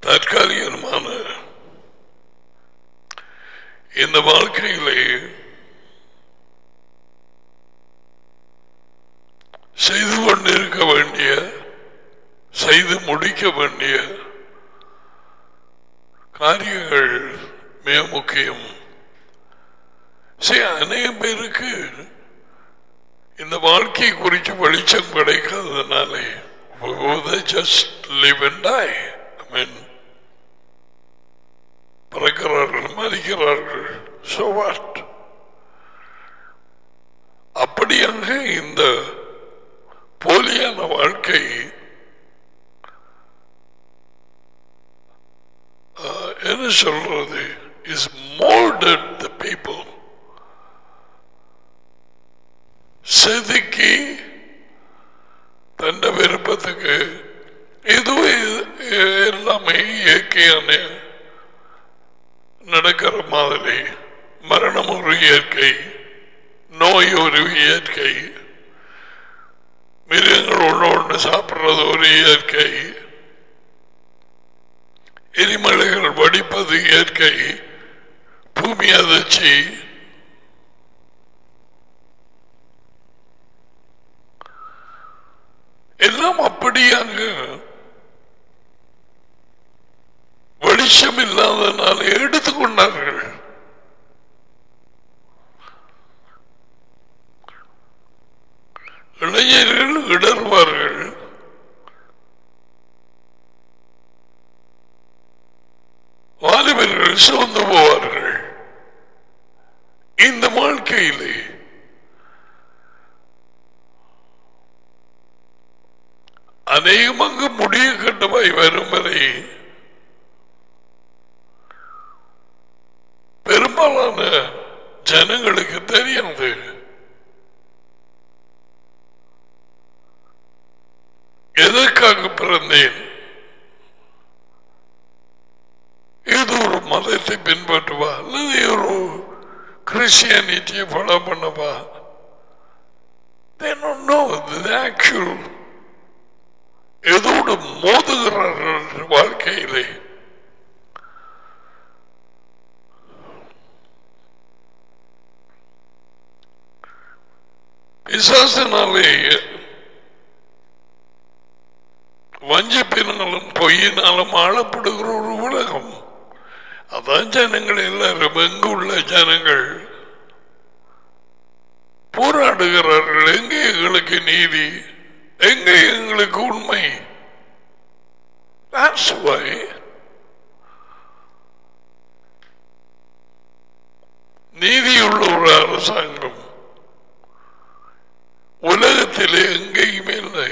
தற்காலிகமான இந்த வாழ்க்கையிலே செய்து கொண்டிருக்க வேண்டிய செய்து முடிக்க வேண்டிய காரியங்கள் மிக முக்கியம் சரி அநேக பேருக்கு இந்த வாழ்க்கை குறித்து வெளிச்சம் கிடைக்காததுனாலே just live and die I mean பிறக்கிறார்கள் மறிக்கிறார்கள் so what அப்படியாக இந்த போலியான வாழ்க்கை ஆஹ், என்ன சொல்றது இஸ் மோல்டட் த பீப்புள் செதுக்கி தண்ட விருப்பத்துக்கு இதுவே எல்லாமே இயற்கையான நடக்கிற மாதிரி மரணம் ஒரு இயற்கை நோய் ஒரு இயற்கை மிருகங்கள் ஒன்று ஒன்று சாப்பிட்றது ஒரு இயற்கை எரிமலைகள் வடிப்பது இயற்கை பூமி அதிர்ச்சி எல்லாம் அப்படியாக வெளிச்சம் இல்லாதனால எடுத்துக்கொண்டார்கள் இளைஞர்கள் இடர்வார்கள் வாலிபர்கள் சோர்ந்து போவார்கள் இந்த வாழ்க்கையிலே அநேகமாக முடிய கட்டமாய் வரும் வரை பெரும்பாலான ஜனங்களுக்கு தெரியாது எதற்காக பிறந்தேன் ஏதோ ஒரு மதத்தை பின்பற்றுவா அல்லது ஒரு கிறிஸ்டியானிட்டியை ஃபாலோ பண்ணவா They don't know the actual எதோடு மோதுகிறார்கள் வாழ்க்கையிலே பிசாசினாலே வஞ்சப்பினாலும் பொய்யினாலும் ஆளப்படுகிற ஒரு உலகம் அதான் ஜனங்கள் எல்லாரும் எங்கு உள்ள ஜனங்கள் போராடுகிறார்கள் எங்கே எங்களுக்கு நீதி எங்கே எங்களுக்கு உண்மை That's why நீதியுள்ள ஒரு அரசாங்கம் உலகத்திலே எங்கேயுமே இல்லை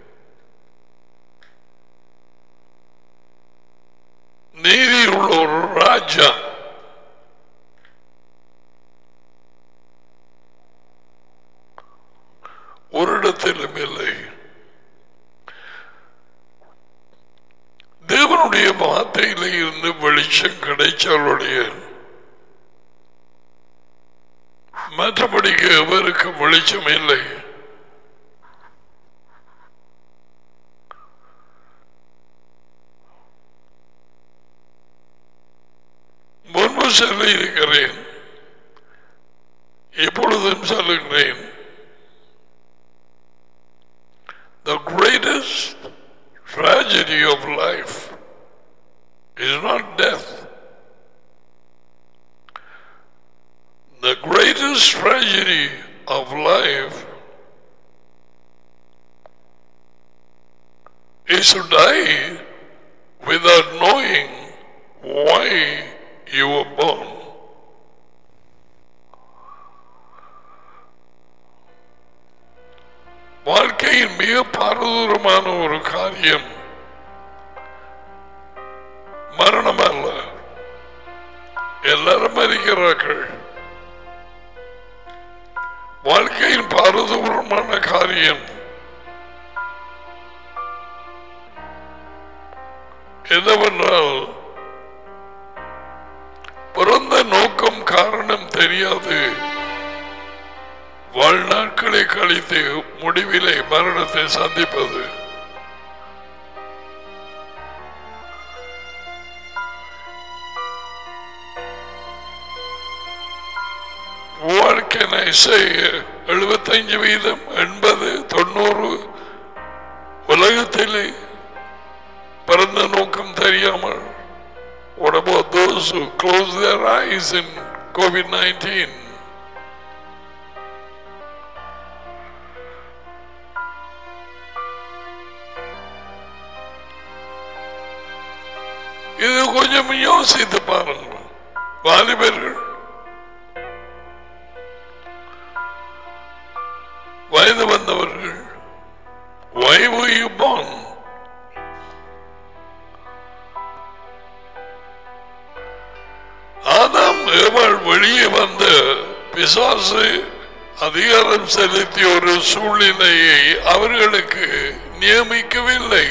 நீதியுள்ள ஒரு ராஜா ஒரு இடத்திலும் இல்லை தேவனுடைய வார்த்தையில இருந்து வெளிச்சம் கிடைச்சாலுடைய மற்றபடிக்கு எவருக்கு வெளிச்சம் இல்லை முன்பு சொல்லி இருக்கிறேன் எப்பொழுதும் சொல்லுகிறேன் The greatest tragedy of life is not death. The greatest tragedy of life is to die without knowing why you were born. வாழ்க்கையின் மிக பாரதூரமான ஒரு காரியம் மரணம் அல்ல எல்லாரும் மறிக்கிறார்கள் வாழ்க்கையின் பாரதூரமான காரியம் என்னவென்றால் பிறந்த நோக்கம் காரணம் தெரியாது வாழ்நாட்களை கழித்து முடிவிலே மரணத்தை சந்திப்பது எழுபத்தஞ்சு வீதம் எண்பது தொண்ணூறு உலகத்திலே பிறந்த நோக்கம் தெரியாமல் What about those who close their eyes in COVID-19? இது கொஞ்சம் யோசித்து பாருங்கள் வாலிபர்கள் வயது வந்தவர்கள் why were you born ஆதாம் ஏவாள் வெளியே வந்த பிசாசு அதிகாரம் செலுத்திய ஒரு சூழ்நிலையை அவர்களுக்கு நியமிக்கவில்லை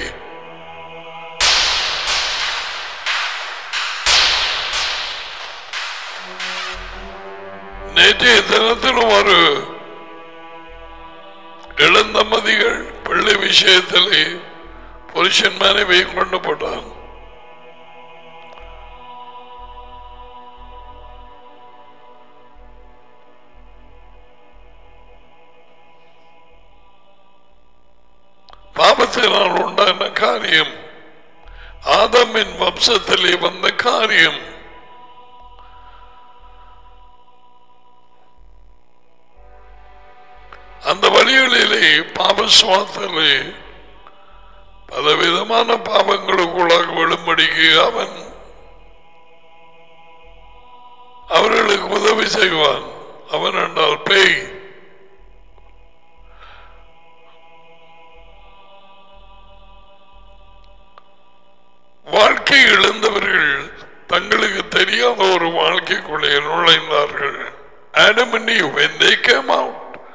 நேற்றைய தினத்திலும் ஒரு இளந்தம்பதிகள் பிள்ளை விஷயத்திலே புருஷன் மனைவி கொண்டு போட்டான் பாபத்தினால் உண்டான காரியம் ஆதமின் வம்சத்திலே வந்த காரியம் அந்த வழிகளிலே பாப சுவாத்திலே பலவிதமான பாவங்களுக்குள்ளாக விழும்படிக்கு அவன் அவர்களுக்கு உதவி செய்வான் அவன் என்றால் பேய் வாழ்க்கை இழந்தவர்கள் தங்களுக்கு தெரியாத ஒரு வாழ்க்கைக்குள்ளே நுழைந்தார்கள் Adam and Eve, when they came out,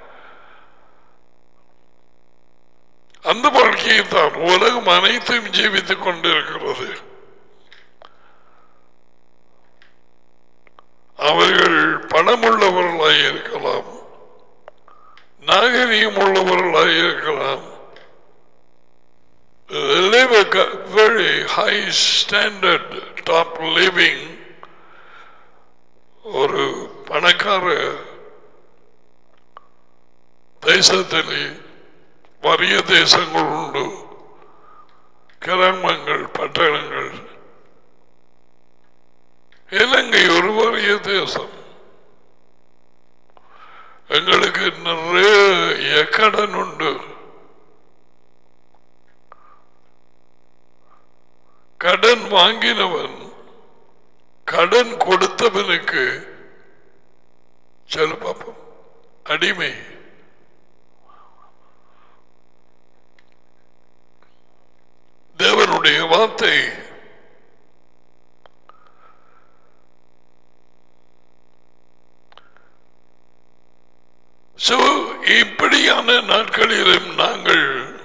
அந்த வாழ்க்கையை தான் உலகம் அனைத்தும் ஜீவித்துக் கொண்டிருக்கிறது அவர்கள் பணமுள்ளவர்களாய் இருக்கலாம் நாகரிகம் உள்ளவர்களாய் இருக்கலாம் live a co- very high standard top living ஒரு பணக்கார தேசத்திலே வறிய தேசங்கள் உண்டு கிராமங்கள் பட்டணங்கள் இலங்கை ஒரு தேசம் எங்களுக்கு நிறைய கடன் உண்டு கடன் வாங்கினவன் கடன் கொடுத்தவனுக்கு சொல்லு பாப்போம் அடிமை தேவனுடைய வார்த்தை So, இப்படியான நாட்களிலும் நாங்கள்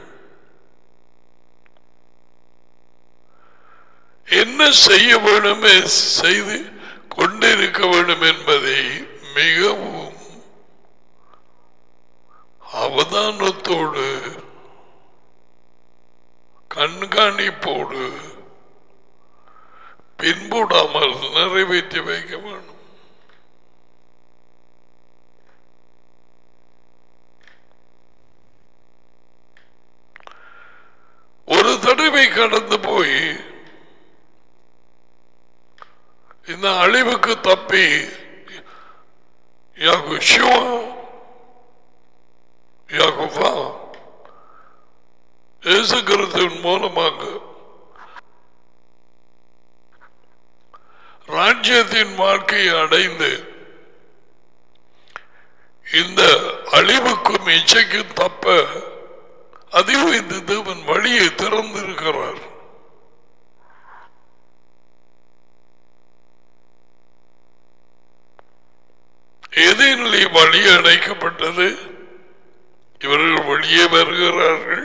என்ன செய்ய வேண்டுமே செய்து கொண்டிருக்க வேண்டும் என்பதை மிகவும் அவதானத்தோடு கண்காணிப்போடு பின்புடாமல் நிறைவேற்றி வைக்க வேண்டும் ஒரு தடவை கடந்து போய் இந்த அழிவுக்கு தப்பி யாகுஷுவா யாகுவா இயேசுகிறதின் மூலமாக ராஜ்யத்தின் வாழ்க்கையை அடைந்து இந்த அழிவுக்கும் இச்சைக்கும் தப்ப அதிகம் இந்த தேவன் வழியை திறந்திருக்கிறார் எதிரிலே வழி அடைக்கப்பட்டது இவர்கள் வெளியே வருகிறார்கள்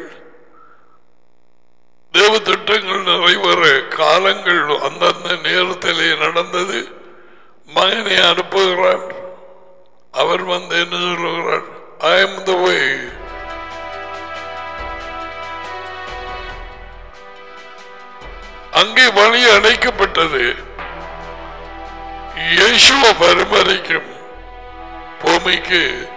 தேவ திட்டங்கள் நிறைவேற காலங்கள் அந்தந்த நேரத்திலே நடந்தது மகனை அனுப்புகிறார் அவர் வந்து என்ன சொல்லுகிறார் ஐ எம் த வே அங்கே வழி அடைக்கப்பட்டது இயேசுவ வரும் வரைக்கும் பூமிக்கு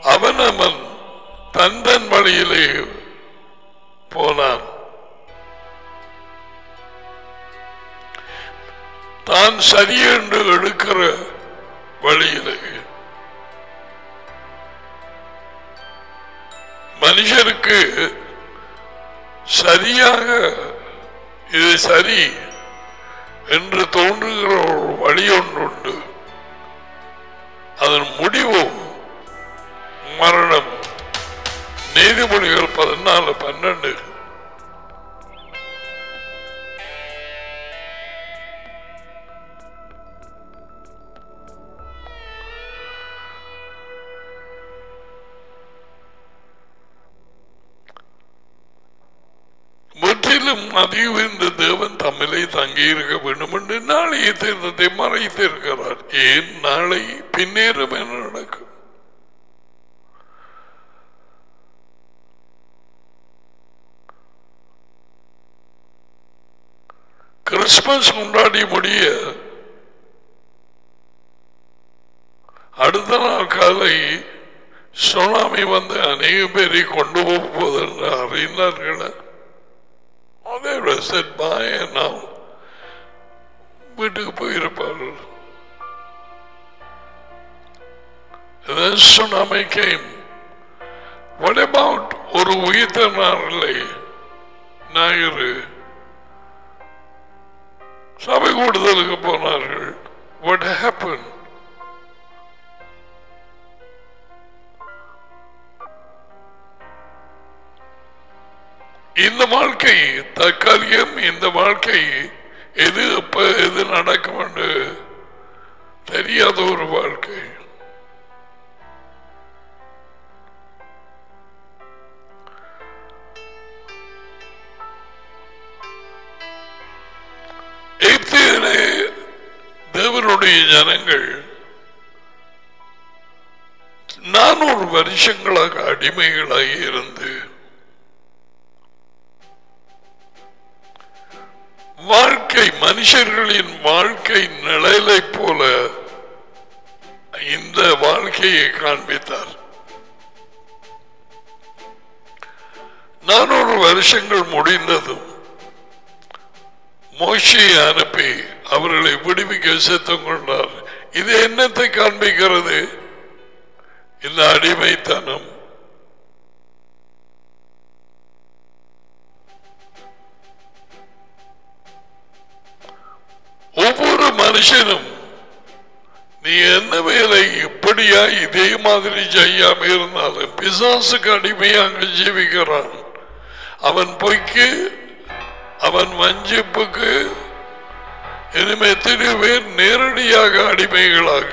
அவனவன் தன் தன் வழியிலே போனான் தான் சரியென்று எடுக்கிற வழியிலே மனுஷருக்கு சரியாக இது சரி என்று தோன்றுகிற ஒரு வழி ஒன்று உண்டு அதன் முடிவு மரணம் நீதிமொழிகள் பதினாலு பன்னெண்டு முற்றிலும் அதிகுந்த தேவன் தம்மிலே தங்கியிருக்க வேண்டும் என்று நாளைய தீர்த்தத்தை மறைத்திருக்கிறார் ஏன் நாளை பின்னேறும் என்ன நடக்கும் கிறிஸ்துமஸ் கொண்டாடி முடிய அடுத்த நாள் காலை சுனாமி வந்து அநேக பேரை கொண்டு போகுது என்று அறிந்தார்கள் அதே செட் பாய் நாம் வீட்டுக்கு போயிருப்பார்கள் Then tsunami came. What about ஒரு உயிர்த்த நாளில்லை ஞாயிறு சபை கூடுதலுக்கு போனார்கள் what happened இந்த வாழ்க்கை தற்காலிகம் இந்த வாழ்க்கை எது எப்ப எது நடக்கும் என்று தெரியாத ஒரு வாழ்க்கை எகிப்திலே தேவனுடைய ஜனங்கள் நானூறு வருஷங்களாக அடிமைகளாக இருந்து வாழ்க்கை மனுஷர்களின் வாழ்க்கை நிழலை போல இந்த வாழ்க்கையை காண்பித்தார் நானூறு வருஷங்கள் முடிந்ததும் மோஷியை அனுப்பி அவர்களை விடுவிக்க சித்தம் கொண்டார் இது என்னத்தை காண்பிக்கிறது இந்த அடிமைத்தனம் ஒவ்வொரு மனுஷனும் நீ என்ன வேலை இப்படியா இதே மாதிரி செய்யாம இருந்தாலும் பிசாசுக்கு அடிமையாக ஜீவிக்கிறான் அவன் பொய்க்கு அவன் வஞ்சிப்புக்கு இனிமே எத்தனை பேர் நேரடியாக அடிமைகளாக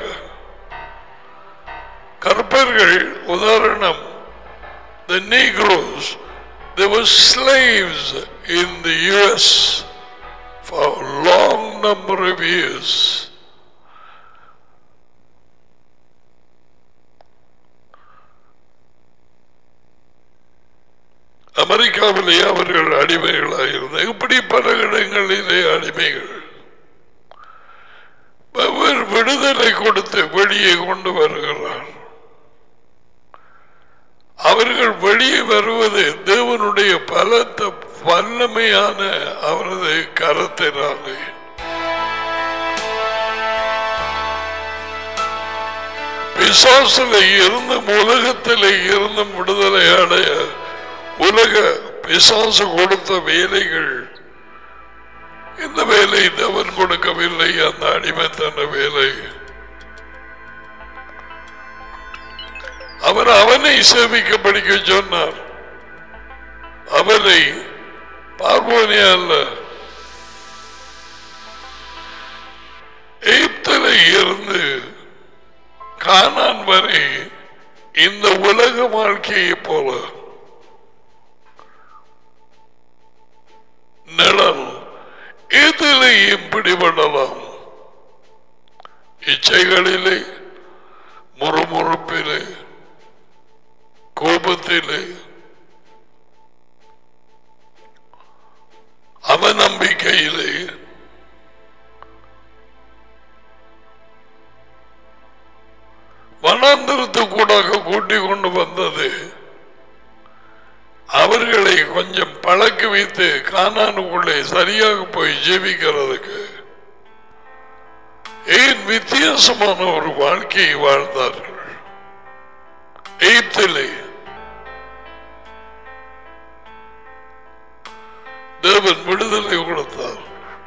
கற்பர்கள் உதாரணம் the Negroes they were slaves in the US for a long number of years அமெரிக்காவிலே அவர்கள் அடிமைகளாக இருந்தார் இப்படி பல இடங்களிலே அடிமைகள் அவர் விடுதலை கொடுத்து வெளியே கொண்டு வருகிறார் அவர்கள் வெளியே வருவது தேவனுடைய பலத்த வல்லமையான அவரது கரத்தினாலே பிசாசில இருந்தும் உலகத்திலே இருந்தும் விடுதலை அடைய உலக பிசாசு கொடுத்த வேலைகள் இந்த வேலை தேவன் கொடுக்கவில்லை அந்த அடிமைத்தன வேலை அவர் அவனை சேமிக்க படிக்க சொன்னார் அவனை பார்வோனியா அல்ல எகிப்தில இருந்து கானான் வரை இந்த உலக வாழ்க்கையை போல நிழல் எதிலையும் பிடிபடலாம் இச்சைகளிலே முறுமுறுப்பிலே கோபத்திலே அவநம்பிக்கையிலே வனாந்திரத்து கூடாக கூட்டிக் கொண்டு அவர்களை கொஞ்சம் பழக்க வைத்து கானானுக்குள்ளே சரியாக போய் ஜீவிக்கிறதுக்கு ஏன் வித்தியாசமான ஒரு வாழ்க்கையை வாழ்ந்தார்கள் எய்த்திலே தேவன் விடுதலை கொடுத்தார்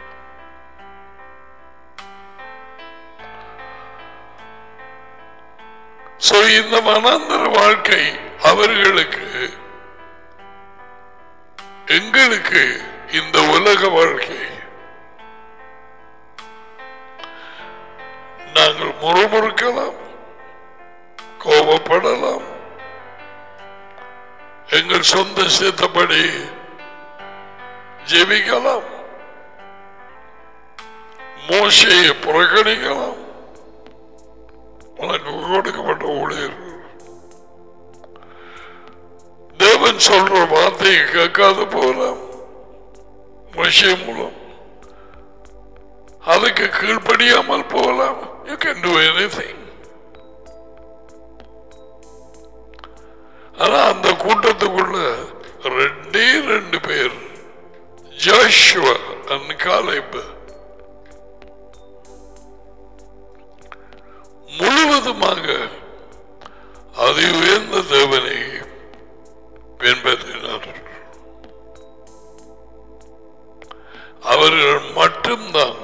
So, இந்த மனாந்தர வாழ்க்கை அவர்களுக்கு எங்களுக்கு இந்த உலக வாழ்க்கை நாங்கள் முறுமுறுக்கலாம் கோபப்படலாம் எங்கள் சொந்த சித்தப்படி ஜெபிக்கலாம் மோசையை புறக்கணிக்கலாம் உனக்கு கொடுக்கப்பட்ட ஊழியர்கள் தேவன் சொல்ற வார்த்தையை கேட்காத போகலாம் விஷயம் மூலம் அதுக்கு கீழ்ப்படியாமல் போகலாம் யூ கேன் டூ எனிதிங் ஆனா அந்த கூட்டத்துக்குள்ள ரெண்டே ரெண்டு பேர் ஜாஷுவா அண்ட் காலைப் முழுவதுமாக அதி உயர்ந்த தேவனை பின்பற்றினார்கள் அவர்கள் மட்டும்தான்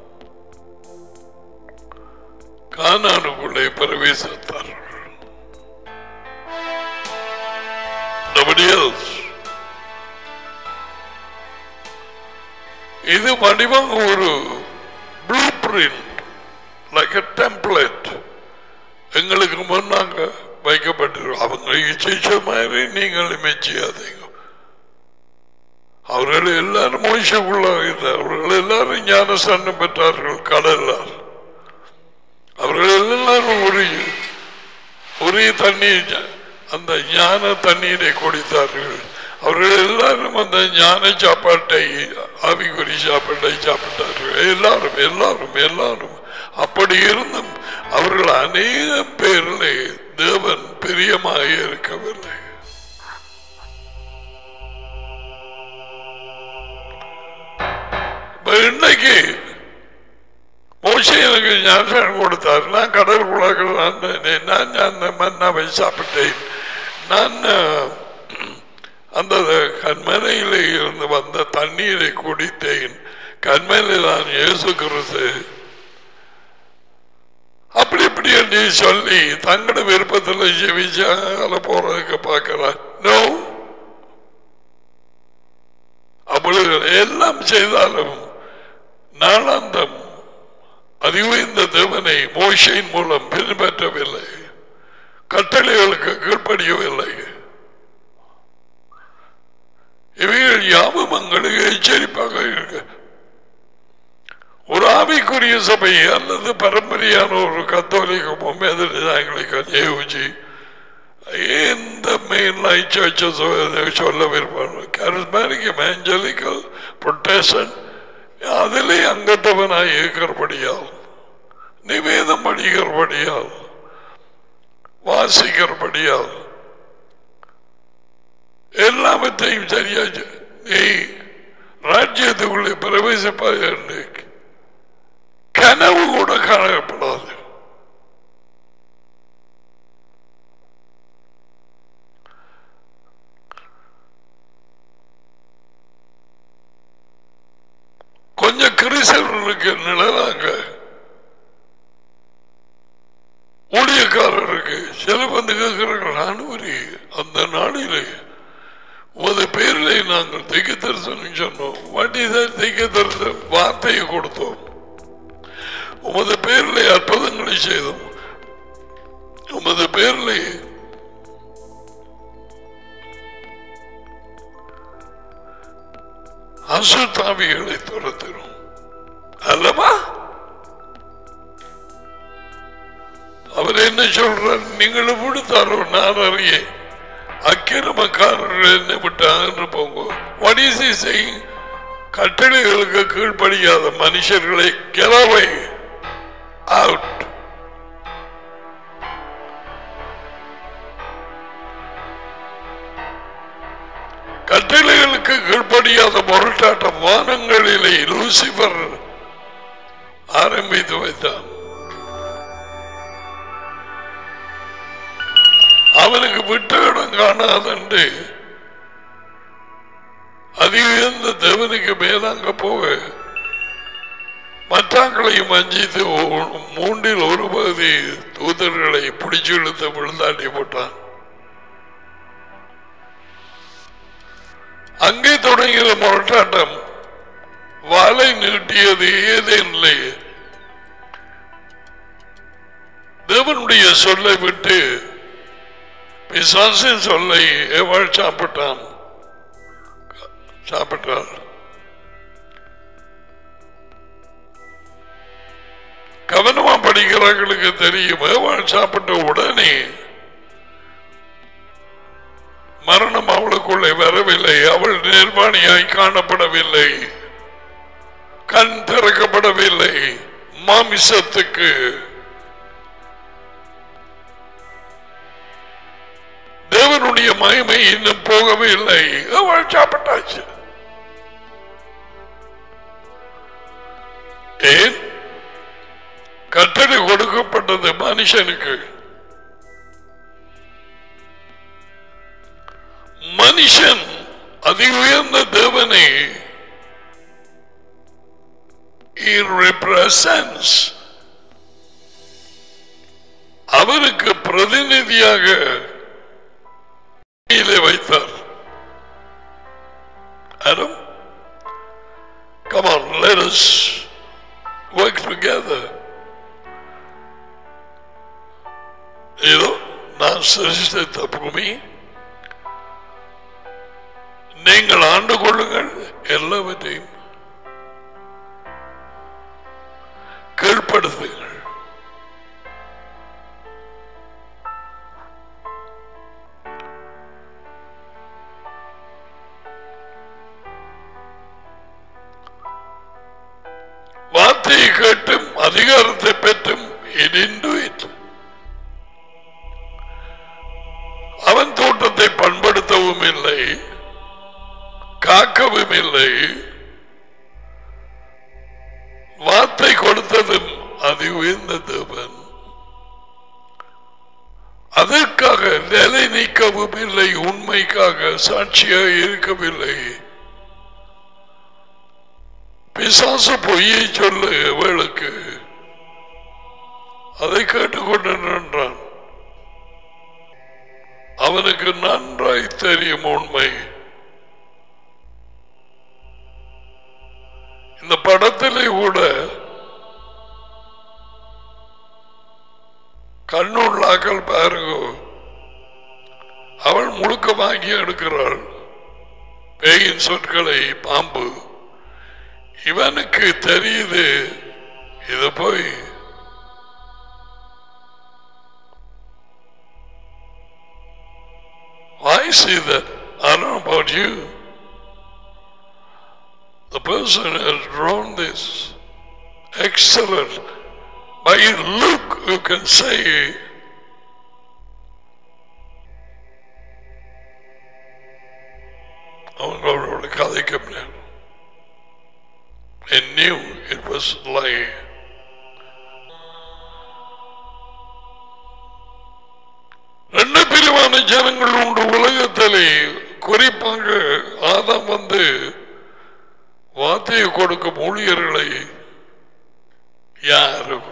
கானானுக்குள்ளே பிரவேசித்தார்கள் Nobody else. இது வடிவாக ஒரு blueprint like a template எங்களுக்கு முன்னாங்க வைக்கப்பட்டிருக்கும் அவங்க இச்சைச்ச மாதிரி நீங்கள் மெச்சியாதீங்க அவர்கள் எல்லாரும் மோசக்குள்ளாக அவர்கள் எல்லாரும் ஞானஸ்தானம் பெற்றார்கள் கடலார் அவர்கள் எல்லாரும் ஒரு ஒரே தண்ணீர் அந்த ஞான தண்ணீரை குடித்தார்கள் அவர்கள் எல்லாரும் அந்த ஞான சாப்பாட்டை ஆவிக்குறி சாப்பாட்டை சாப்பிட்டார்கள் எல்லாரும் எல்லாரும் எல்லாரும் அப்படி இருந்தும் அவர்கள் அநேக பேரிலே தேவன் பிரியமாக இருக்கவில்லை இப்ப இன்னைக்கு மோசை எனக்கு ஞானம் கொடுத்தார் நான் கடற்குள்ளாக நான் அந்த மன்னாவை சாப்பிட்டேன் நான் அஹ், அந்த கண்மனையிலே இருந்து வந்த தண்ணீரை குடித்தேன் கண்மனை நான் இயேசு கிறிஸ்து அப்படி இப்படி என்று சொல்லி தங்களோட விருப்பத்தில் ஜெபிச்சால போறதுக்கு பார்க்கிறார் நோ அப்பொழுது எல்லாம் செய்தாலும் நாளாந்தம் அறிவுந்த தேவனை மோஷையின் மூலம் பின்பற்றவில்லை கட்டளைகளுக்கு கீழ்ப்படியவில்லை இவைகள் யாவும் எங்களுக்கு எச்சரிப்பாக இருக்கு ஒரு ஆவிக்குரிய சபை அல்லது பரம்பரையான ஒரு கத்தோலிக்கமோ மேதரிசாங்களுக்கு ஏவுஜி எந்த மெயின் லைன் சர்ச்சஸ் சொல்ல விரும்பாங்க கரிஸ்மேரிக் மேஞ்சலிக்கல் புரொட்டேஷன் அதிலே அங்கத்தவனாய் இருக்கிறபடியால் நிவேதம் படிக்கிறபடியால் வாசிக்கிறபடியால் எல்லாவற்றையும் சரியா செய். நீ ராஜ்யத்துக்குள்ளே பிரவேசிப்பாய் என்று கனவு கூட காணப்படாது கொஞ்சம் கிறிஸ்தவர்களுக்கு நிழலாங்க ஊழியக்காரருக்கு சில வந்து கேட்கிறார்கள் ஆண்டவரே அந்த நாளிலே உமது பேரிலே நாங்கள் தைக்க தரிசனம் சொன்னோம் வண்டி தான் தைக்க தரிசனம் வார்த்தையை கொடுத்தோம் உமது பேரிலே அற்புதங்களை செய்தோம் உமது பேரிலே அசுத்தாவிகளை துரத்திடும் அல்லவா அவர் என்ன சொல்றார் நீங்களும் விடுத்தாரோ நான் அறியேன் அக்கிரமக்காரர்கள் என்ன விட்டாங்கன்னு போங்க what is he saying கட்டளைகளுக்கு கீழ்ப்படியாத மனுஷர்களை கிளவை அவுட் கட்டளைகளுக்கு கீழ்ப்படியாத முரட்டாட்ட வானங்களிலே லூசிபர் ஆரம்பித்து வைத்தான் அவனுக்கு விட்ட இடம் காணாதண்டு அதிக தேவனுக்கு மேலாங்க போக மற்றாக்களையும் அஞ்சித்து ஒ- மூன்றில் ஒரு பகுதி தூதர்களை பிடிச்சு இழுத்து விழுந்தாட்டி போட்டான் அங்கே தொடங்கிய முரட்டாட்டம் வாளை நீட்டியது ஏதேனில்லை தேவனுடைய சொல்லை விட்டு பிசாசின் சொல்லை எவள் சாப்பிட்டான் சாப்பிட்டாள் கவனமா படிக்கிறவர்களுக்கு தெரியும் எவள் சாப்பிட்ட உடனே மரணம் அவளுக்குள்ளே வரவில்லை அவள் நிர்வாணியாய் காணப்படவில்லை கண் திறக்கப்படவில்லை மாமிசத்துக்கு தேவனுடைய மகிமை இன்னும் போகவில்லை அவள் சாப்பிட்டாச்சு ஏன் கட்டளை கொடுக்கப்பட்டது மனுஷனுக்கு மனுஷன் அதி உயர்ந்த தேவனை he represents அவருக்கு பிரதிநிதியாக கீழே வைத்தார் Adam, come on, let us work together. இதோ நான் சிருஷ்டித்த பூமி நீங்கள் ஆண்டு கொள்ளுங்கள் எல்லாவற்றையும் கீழ்ப்படுத்துங்கள் வார்த்தையை கேட்டும் அதிகாரத்தை பெற்றும் he didn't do it. அவன் தோட்டத்தை பண்படுத்தவும் இல்லை காக்கவும் இல்லை வார்த்தை கொடுத்ததும் அதி உயர்ந்த தேவன் அதற்காக நிலை நீக்கவும் இல்லை உண்மைக்காக சாட்சியாக இருக்கவில்லை பிசாசு பொய்யை சொல்லு இவளுக்கு அதை கேட்டுக்கொண்டு நின்றான் அவனுக்கு நன்றாய் தெரியும் உண்மை இந்த படத்திலே கூட கண்ணுள்ளாக்கள் பாருங்க அவள் முழுக்க வாங்கி எடுக்கிறாள் பேயின் சொற்களை பாம்பு இவனுக்கு தெரியுது இது போய் I see that. I don't know about you. The person has drawn this. Excellent. By look, you can say, அவங்களோட கதைக்கு மேல் and knew it was lie. ரெண்டு பிரிவான ஜனங்கள் உண்டு உலகத்திலே குறிப்பாக ஆதாம் வந்து வார்த்தையை கொடுக்கும் ஊழியர்களை யாரும்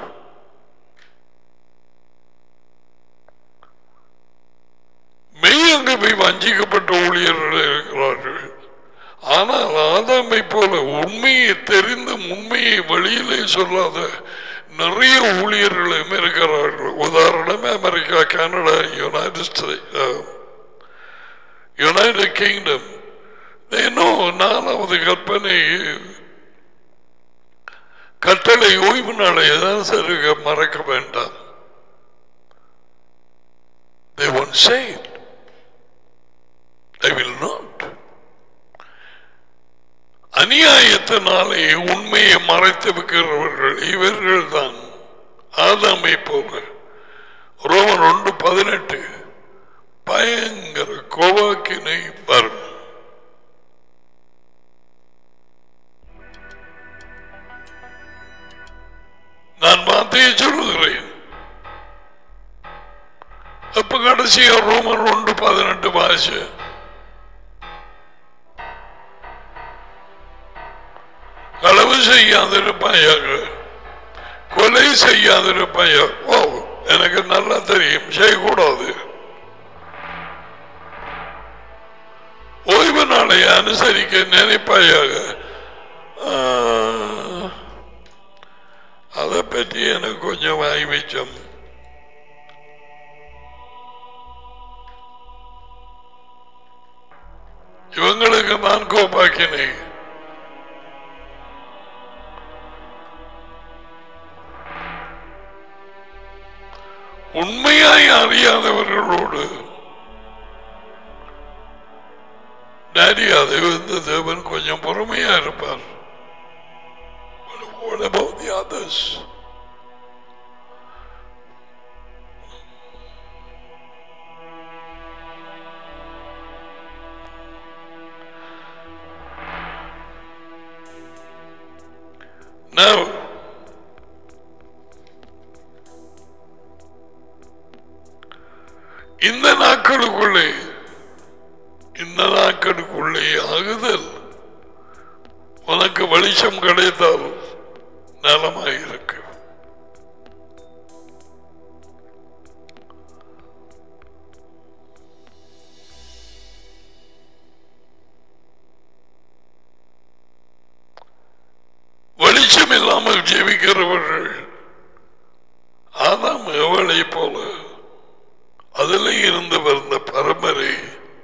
மெய்யங்க போய் வஞ்சிக்கப்பட்ட ஊழியர்கள் இருக்கிறார்கள் ஆனால் ஆதாமை போல உண்மையை தெரிந்து உண்மையை வெளியிலே சொல்லாத நிறைய ஊழியர்களும் இருக்கிறார்கள் உதாரணம் America Canada United State United Kingdom ஏனோ நாலாவது கற்பனை கட்டளை ஓய்வு நாளை தான் சரி மறக்க வேண்டாம் They won't say it. They will not. அநியாயத்தினாலே உண்மையை மறைத்து வைக்கிறவர்கள் இவர்கள் தான் ஆதாமை போல ரோமன் ஒன்று பதினெட்டு பயங்கர கோவாக்கினை வரும் ரகசிய ரோமர் ஒன்று பதினெட்டு பாஷை களவு செய்யாதிருப்பாயாக கொலை செய்யாதிருப்பாயாக ஓ எனக்கு நல்லா தெரியும் செய்யக்கூடாது ஓய்வு நாளை அனுசரிக்க நினைப்பாயாக ஆ, அதை பற்றி எனக்கு கொஞ்சம் வாய் மிச்சம் இவங்களுக்கு நான் கோப்பாக்கினேன் உண்மையாய் அறியாதவர்களோடு டாடி அதை வந்து தேவன் கொஞ்சம் பொறுமையா இருப்பார் But what about the others? Now, இந்த நாட்களுக்குள்ளே இந்த நாட்களுக்குள்ளே ஆகுதல் உனக்கு வெளிச்சம் கிடைத்தால் நலமாயிருக்கு வெளிச்சம் இல்லாமல் ஜீவிக்கிறவர்கள் ஆதாம் எவளை போல அதில் இருந்து வந்த பரம்பரை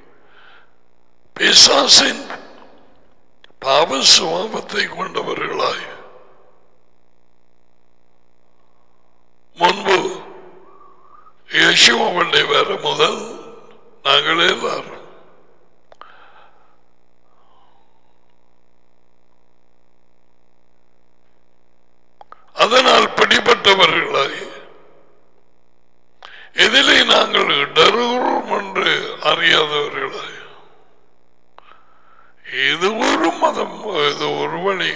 பிசாசின் பாவ சுவாபத்தை கொண்டவர்களாய் முன்பு யேசுவண்டை வர முதல் நாங்கள் எல்லாரும் அதனால் பிடிபட்டவர்களாய் எதிலே நாங்கள் இடறுகிறோம் என்று அறியாதவர்களாய் இது ஒரு மதம் இது ஒரு வழி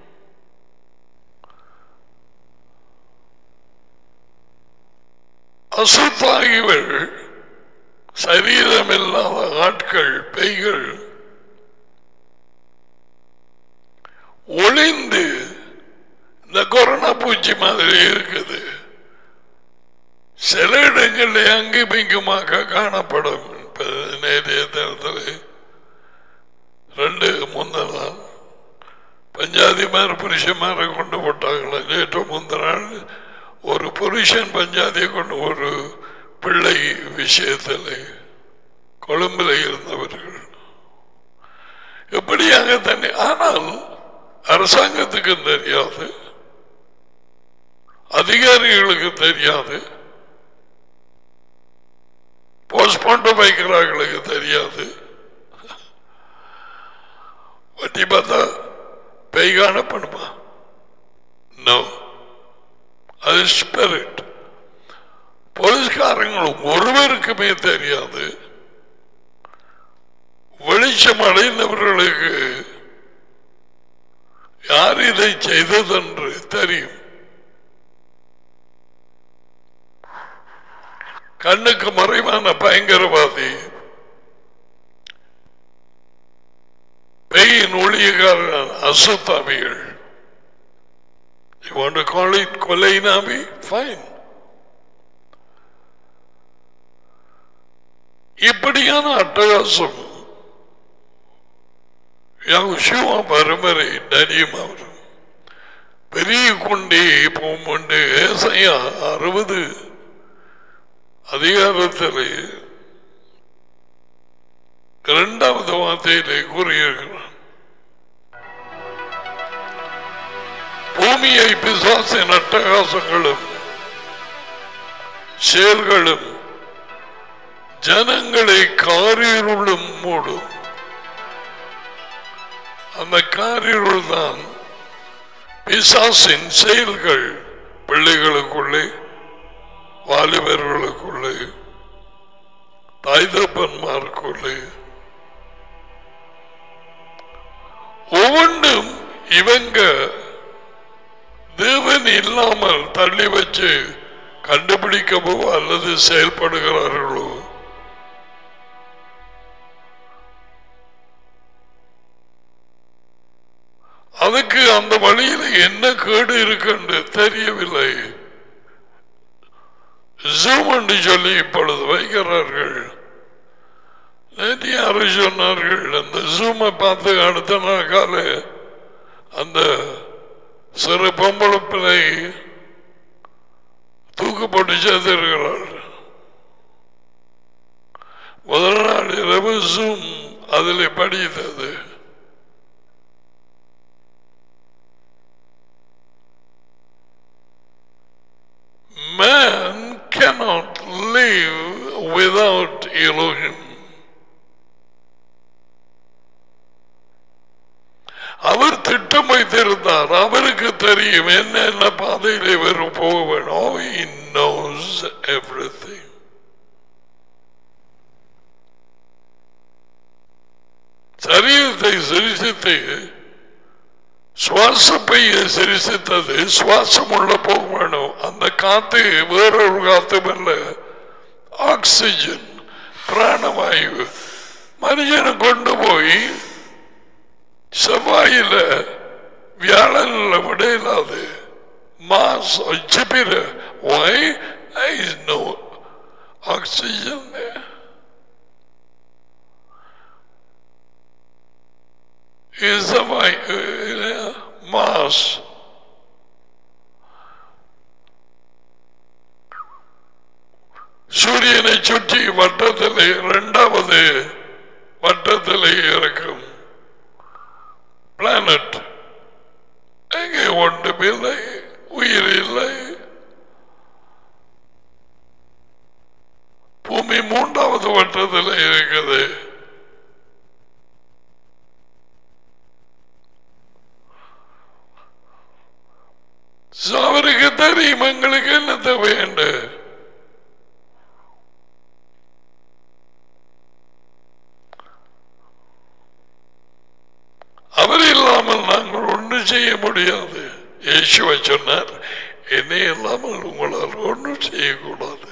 அசுத்தாகிகள் சரீரமில்லாத ஆட்கள் பெய்கள் ஒளிந்து இந்த கொரோனா பூச்சி மாதிரி இருக்குது சில இடங்களில் அங்கும் இங்குமாக காணப்படும் இப்ப நேற்றைய தினத்தில் ரெண்டு முந்தின நாள் பஞ்சாதிமார் புருஷன்மாரை கொண்டு போட்டாங்களே நேற்று முந்தின நாள் ஒரு புருஷன் பஞ்சாதியை கொண்டு ஒரு பிள்ளை விஷயத்தில் கொழும்பில் இருந்தவர்கள் எப்படியாக தண்ணி ஆனால் அரசாங்கத்துக்கு தெரியாது அதிகாரிகளுக்கு தெரியாது போஸ்ட்மார்ட்டம் வைக்கிறார்களுக்கு தெரியாது வட்டி பார்த்தா பேய் காணப்படுமா நோ அது ஸ்பிரிட் போலீஸ்காரங்களும் ஒருவருக்குமே தெரியாது வெளிச்சம் அடைந்தவர்களுக்கு யார் இதை செய்ததென்று தெரியும் கண்ணுக்கு மறைவான பயங்கரவாதி பெயின் ஊழியக்காரன் அசுத்தாமிகள் You want to call it கொலை நாமி ஃபைன் இப்படியான அட்டகாசம் யகுஷுவா பரம்பரை டனியும் அவரும் பெரிய கொண்டே போமுண்டு ஏசையா அறுபது அதிகாரத்தில் இரண்டாவது வார்த்தையிலே கூறியிருக்கிறான் பூமியை பிசாசின் அட்டகாசங்களும் செயல்களும் ஜனங்களை காரிருளும் மூடும் அந்த காரிருள் தான் பிசாசின் செயல்கள் பிள்ளைகளுக்குள்ளே வாலிபர்களுக்குள்ளே தாய் தப்பன்மாருக்குள்ளே ஒவ்வொன்றும் இவங்க தேவன் இல்லாமல் தள்ளி வச்சு கண்டுபிடிக்கவோ அல்லது செயல்படுகிறார்களோ அதுக்கு அந்த வழியில் என்ன கேடு இருக்குன்னு தெரியவில்லை ஜூம் என்று சொல்லி இப்பொழுது வைக்கிறார்கள் நேற்று யாரும் சொன்னார்கள் அந்த ஜூமை பார்த்து அடுத்த நாள் காலை அந்த சிறு பொம்பளை பிள்ளை தூக்கு போட்டு சேர்த்திருக்கிறாள் முதல் நாள் இரவு ஜூம் அதில் படித்தது Man cannot live without Elohim. அவர் திட்டம் வைத்திருந்தார் அவருக்கு தெரியும் என்னென்ன பாதையிலே வரும் போக வேணும் Oh, he knows everything. சரீரத்தை சிரிசித்து சுவாசப்பையை சிரிசித்தது சுவாசம் உள்ள போக வேணும் அந்த காத்து வேறொரு காத்தும் அல்ல ஆக்சிஜன் பிராணவாயு மனுஷனை கொண்டு போய் செவ்வாயில வியாழன்ல விட இல்லாது மாஸ் ஜிபிர why there is no oxygen there is செவ்வாய் மாஸ் சூரியனை சுற்றி வட்டத்திலே இரண்டாவது வட்டத்திலே இருக்கும் பிளானட் எங்கே ஒன்றுமில்லை உயிர் இல்லை பூமி மூன்றாவது வட்டத்தில் இருக்குது So, அவருக்கு தெரியும் எங்களுக்கு என்ன தேவை என்று அவர் இல்லாமல் நாங்கள் ஒன்றும் செய்ய முடியாது இயேசுவை சொன்னார் என்னை இல்லாமல் உங்களால் ஒன்றும் செய்யக்கூடாது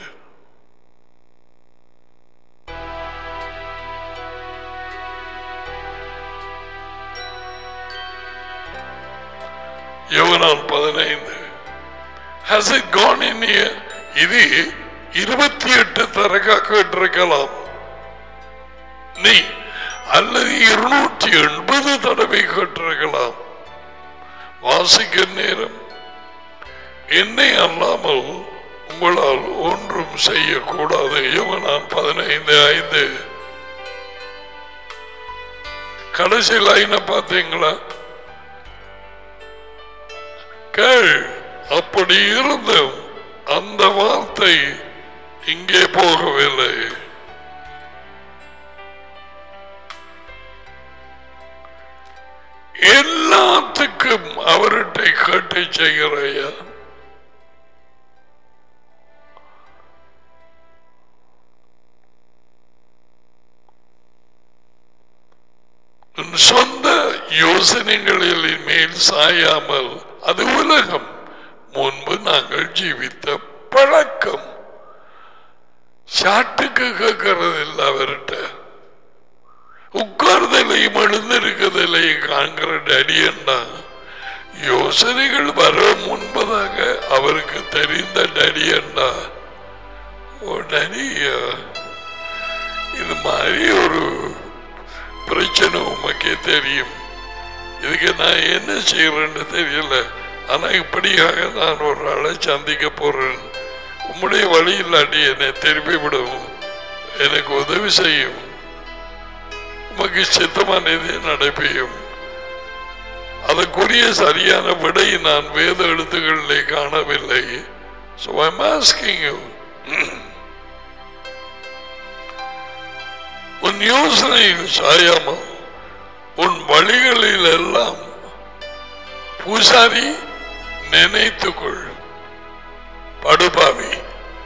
யோகனான் பதினைந்து has it gone in here இது இருபத்தி எட்டு தரக்கா கேட்டிருக்கலாம் நீ அல்லது இருநூற்றி எண்பது தடவை கேட்டிருக்கலாம் வாசிக்க நேரம் என்னை அல்லாமல் உங்களால் ஒன்றும் செய்யக்கூடாது யோகனான் பதினைந்து ஐந்து கடைசி லைனை பார்த்தீங்களா கேள் அப்படி இருந்தும் அந்த வார்த்தை இங்கே போகவில்லை எல்லாத்துக்கும் அவர்கிட்ட கேட்டு செய்கிறையா உன் சொந்த யோசனைகளில் மேல் சாயாமல் அது உலகம் முன்பு நாங்கள் ஜீவித்த பழக்கம் சாட்டுக்கு கேட்கறது இல்லை அவர்கிட்ட உட்கார்தலையும் எழுந்திருக்கதிலையும் காண்கிற டடியன்னா யோசனைகள் வர முன்பதாக அவருக்கு தெரிந்த டடியன்னா ஓ டடியா இது மாதிரி ஒரு பிரச்சனை உமக்கே தெரியும் இதுக்கு நான் என்ன செய்யறேன்னு தெரியல ஆனா இப்படியாக நான் ஒரு ஆளை சந்திக்க போறேன் உம்முடைய வழி இல்லாட்டி என்னை திருப்பி விடவும் எனக்கு உதவி செய்யும் உமக்கு சித்தமானது நடைபெய்யும் அதற்குரிய சரியான விடை நான் வேத எழுத்துக்களிலே காணவில்லை So I'm asking you உன் யோசனையில் சாயாமல் உன் வழிகளில் எல்லாம் பூசாரி நினைத்துக்கொள் படுபாவி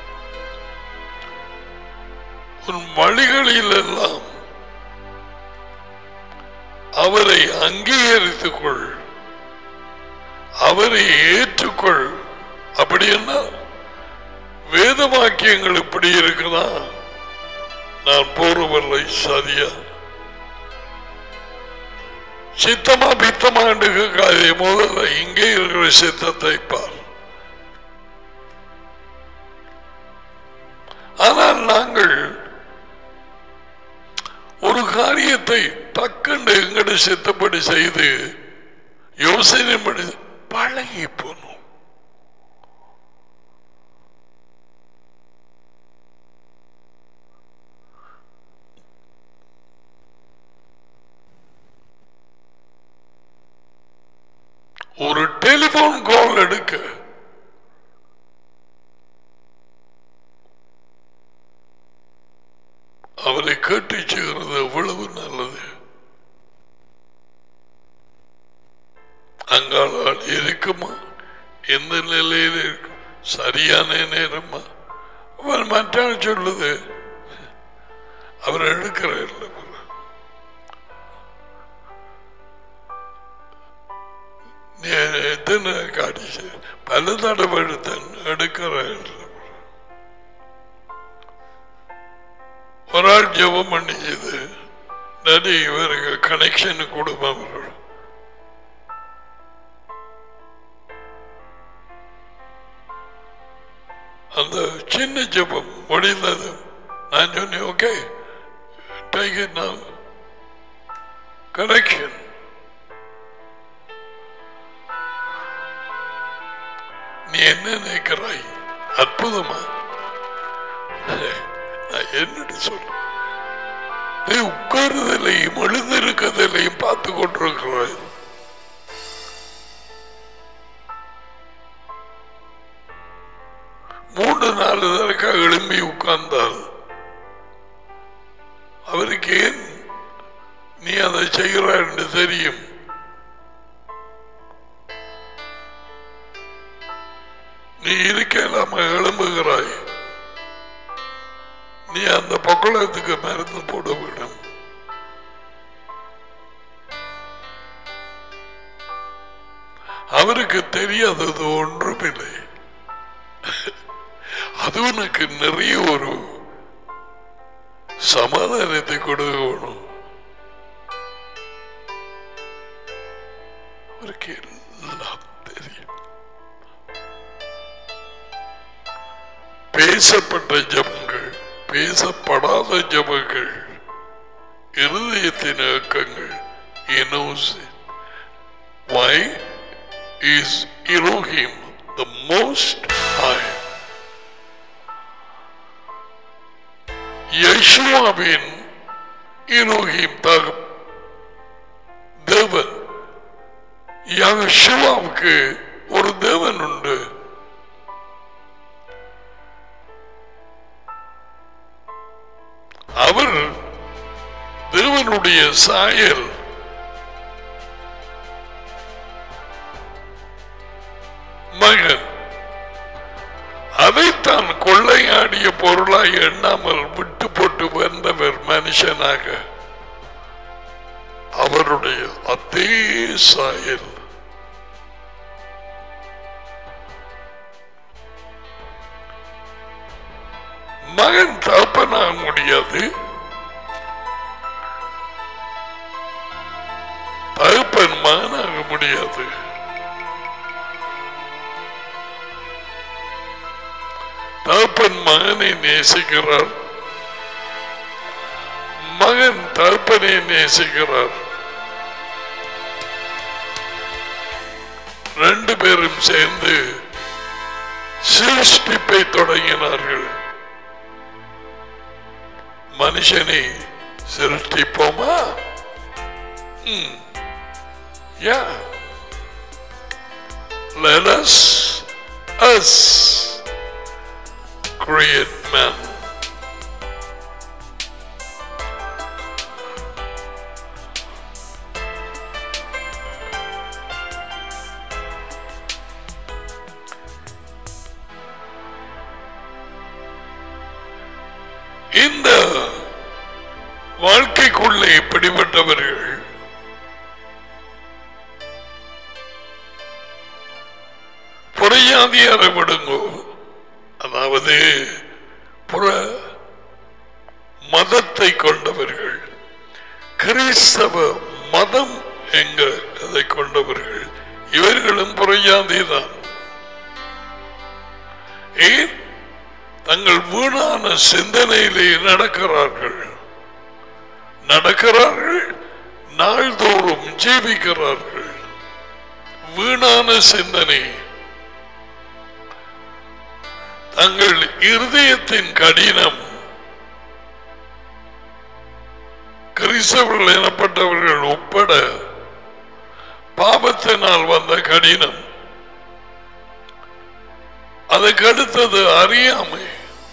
உன் வழிகளில் எல்லாம் அவரை அங்கீகரித்துக் கொள் அவரை ஏற்றுக்கொள் அப்படி என்ன வேத வாக்கியங்கள் இப்படி இருக்குதா நான் போறவில்லை சரியா சித்தமா பித்தமா என்று கேட்காதே முதல்ல இங்கே இருக்கிற சித்தத்தை பார் ஆனால் நாங்கள் ஒரு காரியத்தை டக்குண்டு எங்கட சித்தப்படி செய்து யோசனை பண்ணி பழகி போனோம் ஒரு டெலிபோன் கால் எடுக்க அவரை கேட்டு செய்கிறது எவ்வளவு நல்லது அங்காளால் இருக்குமா எந்த நிலையில் இருக்கும் சரியான நேரமா அவன் மற்றால் சொல்லுது அவர் எடுக்கிறார் நீ எத்தனை காடிச்சு பல தடவை எடுத்தேன் எடுக்கிறேன் ஒரு ஆள் ஜெபம் பண்ணிச்சது டாடி இவருக்கு கனெக்ஷன் கொடுப்பேன் அந்த சின்ன ஜெபம் முடிந்தது நான் சொன்னேன் ஓகே டேக் இட் நான் கனெக்ஷன் நீ என்ன நினைக்கிறாய் அற்புதமா நான் என்னடி சொல்ல நீ உட்காருதலையும் எழுந்திருக்கதலையும் பார்த்து கொண்டிருக்கிறாய் மூன்று நாலு தடக்கா எழும்பி உட்கார்ந்தால் அவருக்கு ஏன் நீ அதை செய்கிறாய் என்று தெரியும் நீ இருக்க இல்லாம எழும்புகிறாய் நீ அந்த பக்குளத்துக்கு மருந்து போட விடும் அவருக்கு தெரியாதது ஒன்றுமில்லை அது உனக்கு நிறைய ஒரு சமாதானத்தை கொடுக்கணும் அவருக்கு எல்லாம் தெரியும் பேசப்பட்ட ஜபங்கள் பேசப்படாத ஜபங்கள் இருதயத்தின் இயக்கங்கள் He knows it. Why is Elohim the most high? யெஷுவாவின் Elohim தக தேவன் யெஷுவாவுக்கு ஒரு தேவன் உண்டு அவர் தேவனுடைய சாயல் மகன் அதைத்தான் கொள்ளையாடிய பொருளாய் எண்ணாமல் விட்டு போட்டு வந்தவர் மனுஷனாக அவருடைய அதே சாயல் மகன் தகப்பனாக முடியாது தகப்பன் மகனாக முடியாது தகப்பன் மகனை நேசிக்கிறார் மகன் தகப்பனை நேசிக்கிறார் ரெண்டு பேரும் சேர்ந்து சிருஷ்டிப்பை தொடங்கினார்கள் மனுஷனை சிருஷ்டிப்போமா ம். Yeah. Let us, us create man. இந்த வாழ்க்கைக்குள்ளே இப்படிப்பட்டவர்கள் புறையாதியாரை விடுங்கோ அதாவது புற மதத்தை கொண்டவர்கள் கிறிஸ்தவ மதம் எங்க அதை கொண்டவர்கள் இவர்களும் புறஜாதிதான் ஏன் தங்கள் வீணான சிந்தனையிலே நடக்கிறார்கள் நடக்கிறார்கள் நாள்தோறும் ஜீவிக்கிறார்கள் வீணான சிந்தனை தங்கள் இருதயத்தின் கடினம் கிறிஸ்தவர்கள் எனப்பட்டவர்கள் உட்பட பாபத்தினால் வந்த கடினம் அதுக்கு அடுத்தது அறியாமை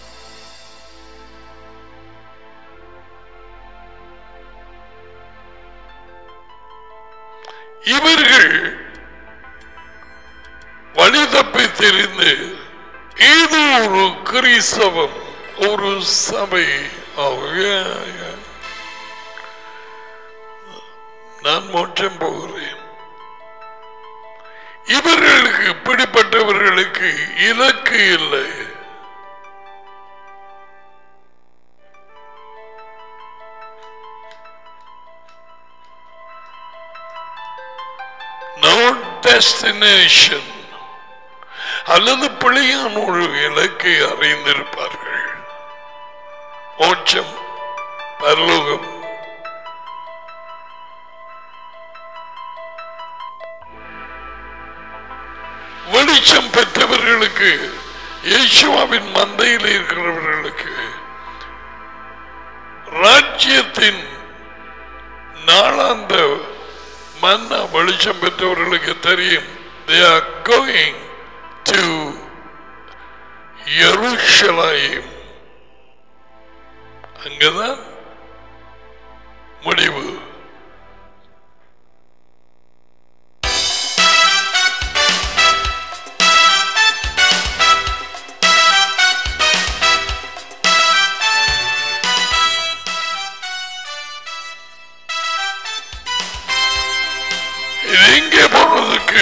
இவர்கள் வழி தப்பி தெரிந்து ஏதோ ஒரு கிறிஸ்தவம் ஒரு சபை ஆக- நான் மோட்சம் போகிறேன் இவர்களுக்கு இப்படிப்பட்டவர்களுக்கு இலக்கு இல்லை no destination அல்லது பிழையான ஒரு இலக்கை அறிந்திருப்பார்கள் மோட்சம் பரலோகம் வெளிச்சம் பெற்றவர்களுக்கு இயேசுவாவின் மந்தையில் இருக்கிறவர்களுக்கு ராஜ்யத்தின் நாளாந்த மன்னா வெளிச்சம் பெற்றவர்களுக்கு தெரியும் they are going to எருஷலாயும் அங்கதான் முடிவு இது எங்கே போறதுக்கு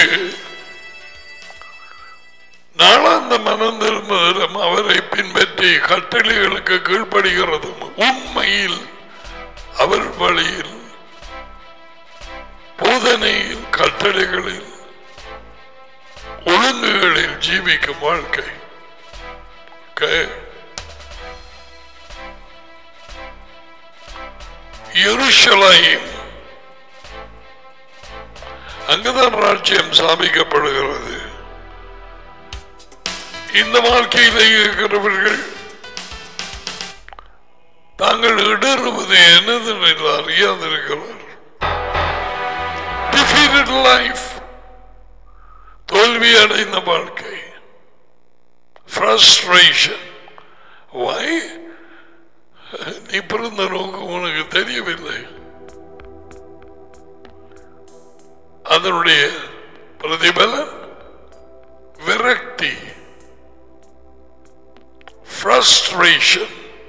நாளாந்த மனம் திரும்புதலும் அவரை பின்பற்றி கட்டளைகளுக்கு கீழ்ப்படுகிறதும் உண்மையில் அவர் வழியில் போதனையில் கட்டளைகளில் ஒழுங்குகளில் ஜீவிக்கும் வாழ்க்கை Okay. எருஷலாயும் அங்குதான் ராஜ்யம் சாமிக்கப்படுகிறது இந்த வாழ்க்கையிலே இருக்கிறவர்கள் தாங்கள் இடறுவது என்னது என்று அறியாதிருக்கிறார் Defeated life. தோல்வி அடைந்த வாழ்க்கை frustration why நீ பிறந்த நோக்கம் உனக்கு தெரியவில்லை அதனுடைய பிரதிபலன் விரக்தி frustration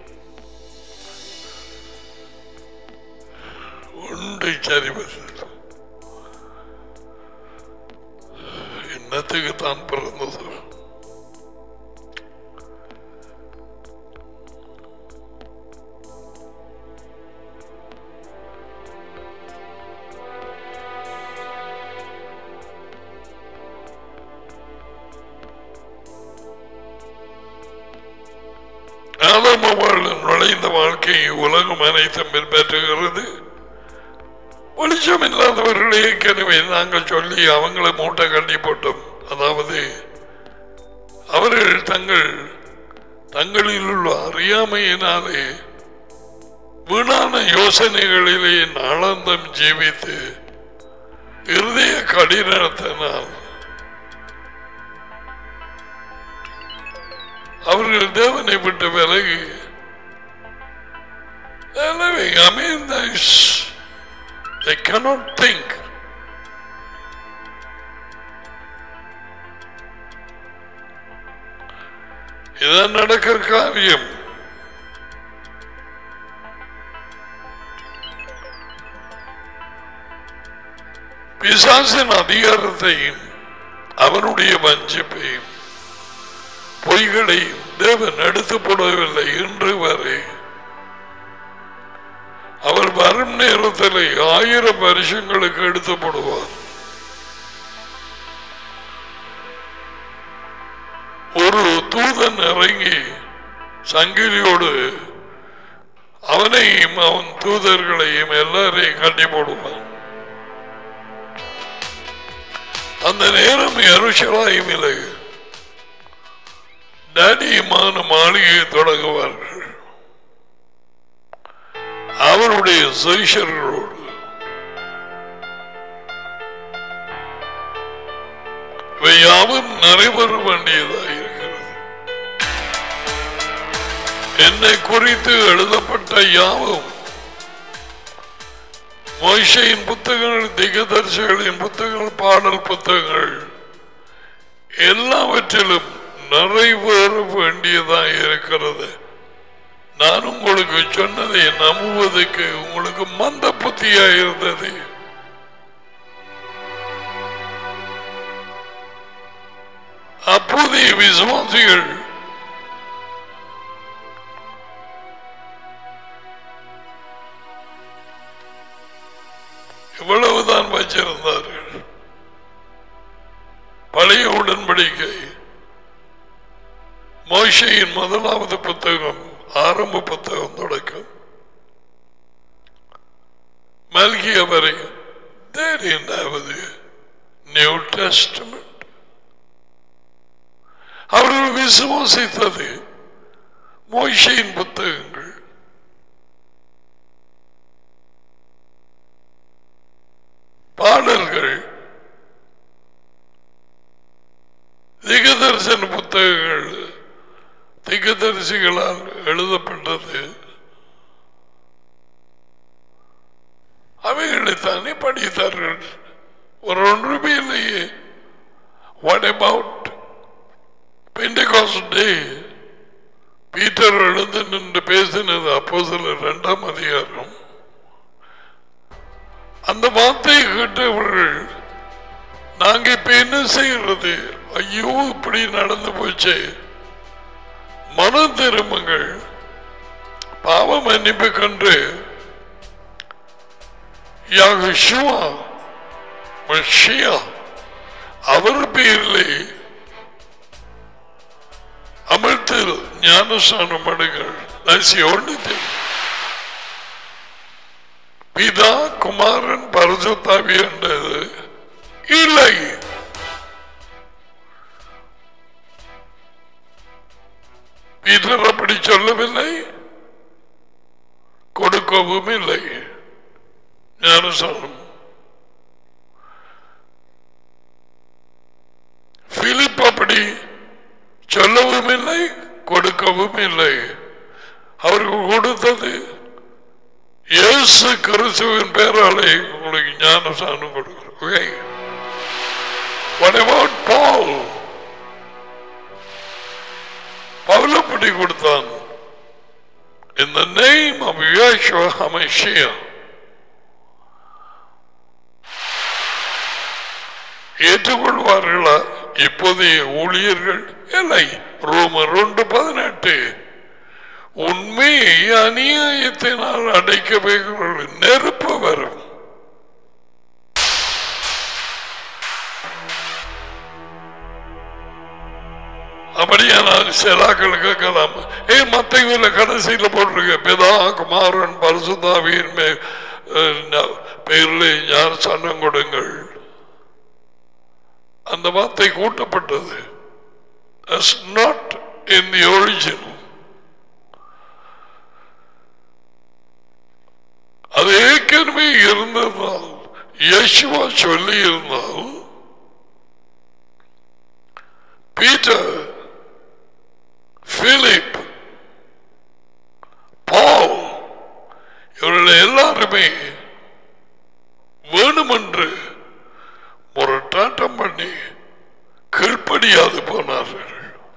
உண்டு சரிவது என்னத்துக்கு தான் பிறந்தது ஆதாமவாள் நுழைந்த வாழ்க்கையை உலகம் அனைத்தும் பின்பற்றுகிறது வெளிச்சம் இல்லாதவர்களை ஏற்கனவே நாங்கள் சொல்லி அவங்களை மூட்டை கட்டி போட்டோம் அதாவது அவர்கள் தங்கள் தங்களில் உள்ள அறியாமையினாலே வீணான யோசனைகளிலே நாளாந்தம் ஜீவித்து இருதய கடினத்தினால் அவர்கள் தேவனை விட்டு விலகி எனவே I mean, there's- they cannot think. இதான் நடக்கிற காரியம் பிசாசின் அதிகாரத்தையும் அவனுடைய வஞ்சிப்பையும் பொய்களை தேவன் எடுத்து போடவில்லை இன்று வரை அவர் வரும் நேரத்தில் ஆயிரம் வருஷங்களுக்கு எடுத்துப்படுவார் ஒரு தூதன் இறங்கி சங்கிலியோடு அவனையும் அவன் தூதர்களையும் எல்லாரையும் கட்டி போடுவான் அந்த நேரம் எருஷலாயுமில்லை டேடியுமான மாளிகையை தொடங்குவார்கள் அவருடைய சைஷர்களோடு இவை யாவும் நடைபெற வேண்டியதாக இருக்கிறது என்னை குறித்து எழுதப்பட்ட யாவும் மோஷையின் புத்தகங்கள் திகதர்சிகளின் புத்தகங்கள் பாடல் புத்தகங்கள் எல்லாவற்றிலும் நிறைவேற வேண்டியதாக இருக்கிறது நான் உங்களுக்கு சொன்னதை நம்புவதற்கு உங்களுக்கு மந்த புத்தியா இருந்தது அப்போதைய விசுவாசிகள் இவ்வளவுதான் வச்சிருந்தார்கள் பழைய உடன்படிக்கை மோஷையின் முதலாவது புத்தகம் ஆரம்ப புத்தகம் தொடக்கம் மல்கிய வரை தேடியாவது நியூ டெஸ்டமெண்ட் அவர்கள் விசுவாசித்தது மோஷையின் புத்தகங்கள் பாடல்கள் திகதர்சன புத்தகங்கள் திகதரிசிகளால் எழுதப்பட்டது அவைகளைத்தானே படித்தார்கள் ஒரு ஒன்றுமே இல்லையே what about Pentecost day Peter எழுந்து நின்று பேசினது அப்போ சில இரண்டாம் அதிகாரம் அந்த வார்த்தையை கேட்டவர்கள் நாங்க இப்ப என்ன செய்யறது ஐயோ இப்படி நடந்து போச்சே மனம் திரும்புங்கள் பாவ மன்னிப்பு கண்டு யாகுஷுவா மஷியா அவர் பேரிலே அமிழ்த்து ஞானஸ்தானம் பண்ணுங்கள் நசி ஒன்று பிதா குமாரன் பரசுத்தாவி என்றது இல்லை பீட்டர் அப்படி சொல்லவில்லை கொடுக்கவும் இல்லை ஞானசானம் பிலிப் அப்படி சொல்லவும் இல்லை கொடுக்கவும் இல்லை அவருக்கு கொடுத்தது இயேசு கிறிஸ்துவின் பேராலே உங்களுக்கு ஞானசானம் கொடுக்கிறோம் Okay. What about Paul? Pavul எப்படி கொடுத்தான் In the name of Yeshua HaMashiach ஏற்றுக்கொள்வார்களா இப்போதைய ஊழியர்கள் இல்லை ரோமர் ரெண்டு பதினெட்டு உண்மையை அநியாயத்தினால் அடைக்கவைகள் நெருப்பு வரும் அப்படியானால் சிலாக்கள் கேட்கலாம் ஏ மத்தையில கடைசியில் போட்டிருக்க பிதா குமாரன் பரிசுத்தாவியின் மே- அஹ், ந- பெயரிலே ஞான சன்னம் கொடுங்கள் அந்த வார்த்தை கூட்டப்பட்டது That's not in the original. அது ஏற்கனவே இருந்ததால் யேசுவா சொல்லி இருந்தால் பீட்டர் பிலிப் பால் இவர்கள் எல்லாருமே வேணுமென்று முரட்டாட்டம் பண்ணி கீழ்ப்படியாது போனார்கள்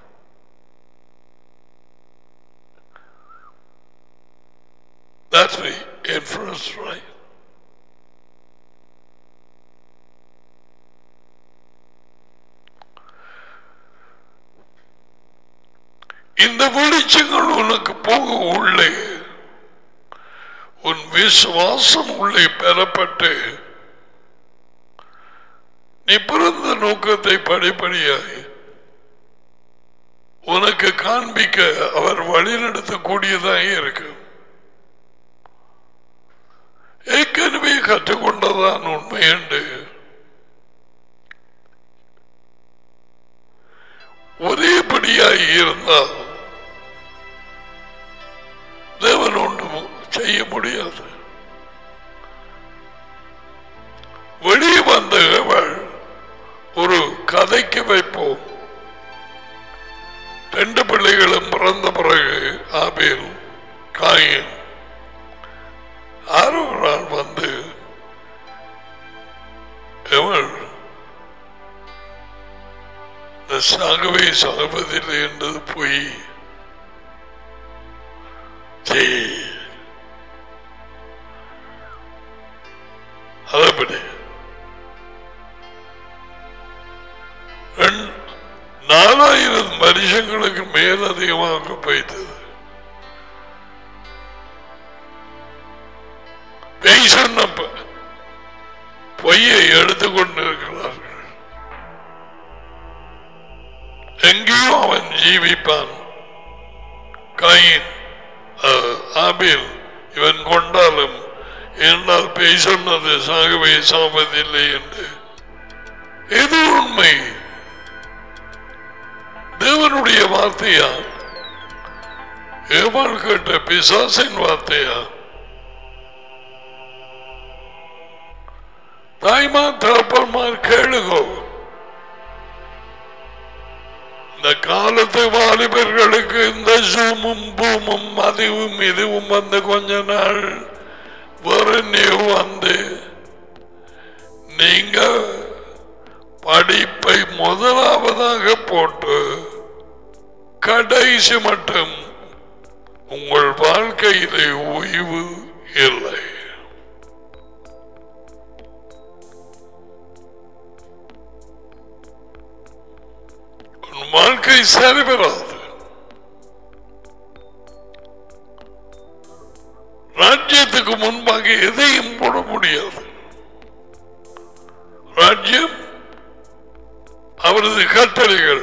That's the inference, right? இந்த வெளிச்சங்கள் உனக்கு போக உள்ளே உன் விசுவாசம் உள்ளே பெறப்பட்டு நீ பிறந்த நோக்கத்தை படிப்படியாய் உனக்கு காண்பிக்க அவர் வழிநடத்தக்கூடியதாக இருக்கு ஏற்கனவே கற்றுக்கொண்டதான் உண்மை என்று ஒரேபடியாய் இருந்தால் தேவன் ஒன்றும் செய்ய முடியாது வெளியே வந்தவள் ஒரு கதைக்கு வைப்போம் ரெண்டு பிள்ளைகளும் பிறந்த பிறகு ஆபேல் காயின் ஆரோ நாள் வந்து எவள் இந்த சாகவே சாகுவதில்லை என்றது பொய் சீ. அதப்படி ரெண்டு- நாலாயிரம் வருஷங்களுக்கு மேல் அதிகமாக போய்த்தது பேய் சொன்ன ப- பொய்யை எடுத்துக்கொண்டு இருக்கிறார்கள் எங்கேயும் அவன் ஜீவிப்பான் காயின் அஹ், ஆபேல் இவன் கொண்டாலும் என்றால் பேய் சொன்னது சாகவே சாவதில்லை என்று எது உண்மை தேவனுடைய வார்த்தையா ஏவாள் கேட்ட பிசாசின் வார்த்தையா தாய்மா தகப்பன்மார் கேளுகோ இந்த காலத்து வாலிபர்களுக்கு இந்த ஜூமும் பூமும் அதுவும் இதுவும் வந்து கொஞ்ச நாள் வெறும் வந்து நீங்க படிப்பை முதலாவதாக போட்டு கடைசி மட்டும் உங்கள் வாழ்க்கையிலே ஓய்வு இல்லை உன் வாழ்க்கை சரிபெறாது ராஜ்யத்துக்கு முன்பாக எதையும் போட முடியாது ராஜ்யம் அவரது கட்டளைகள்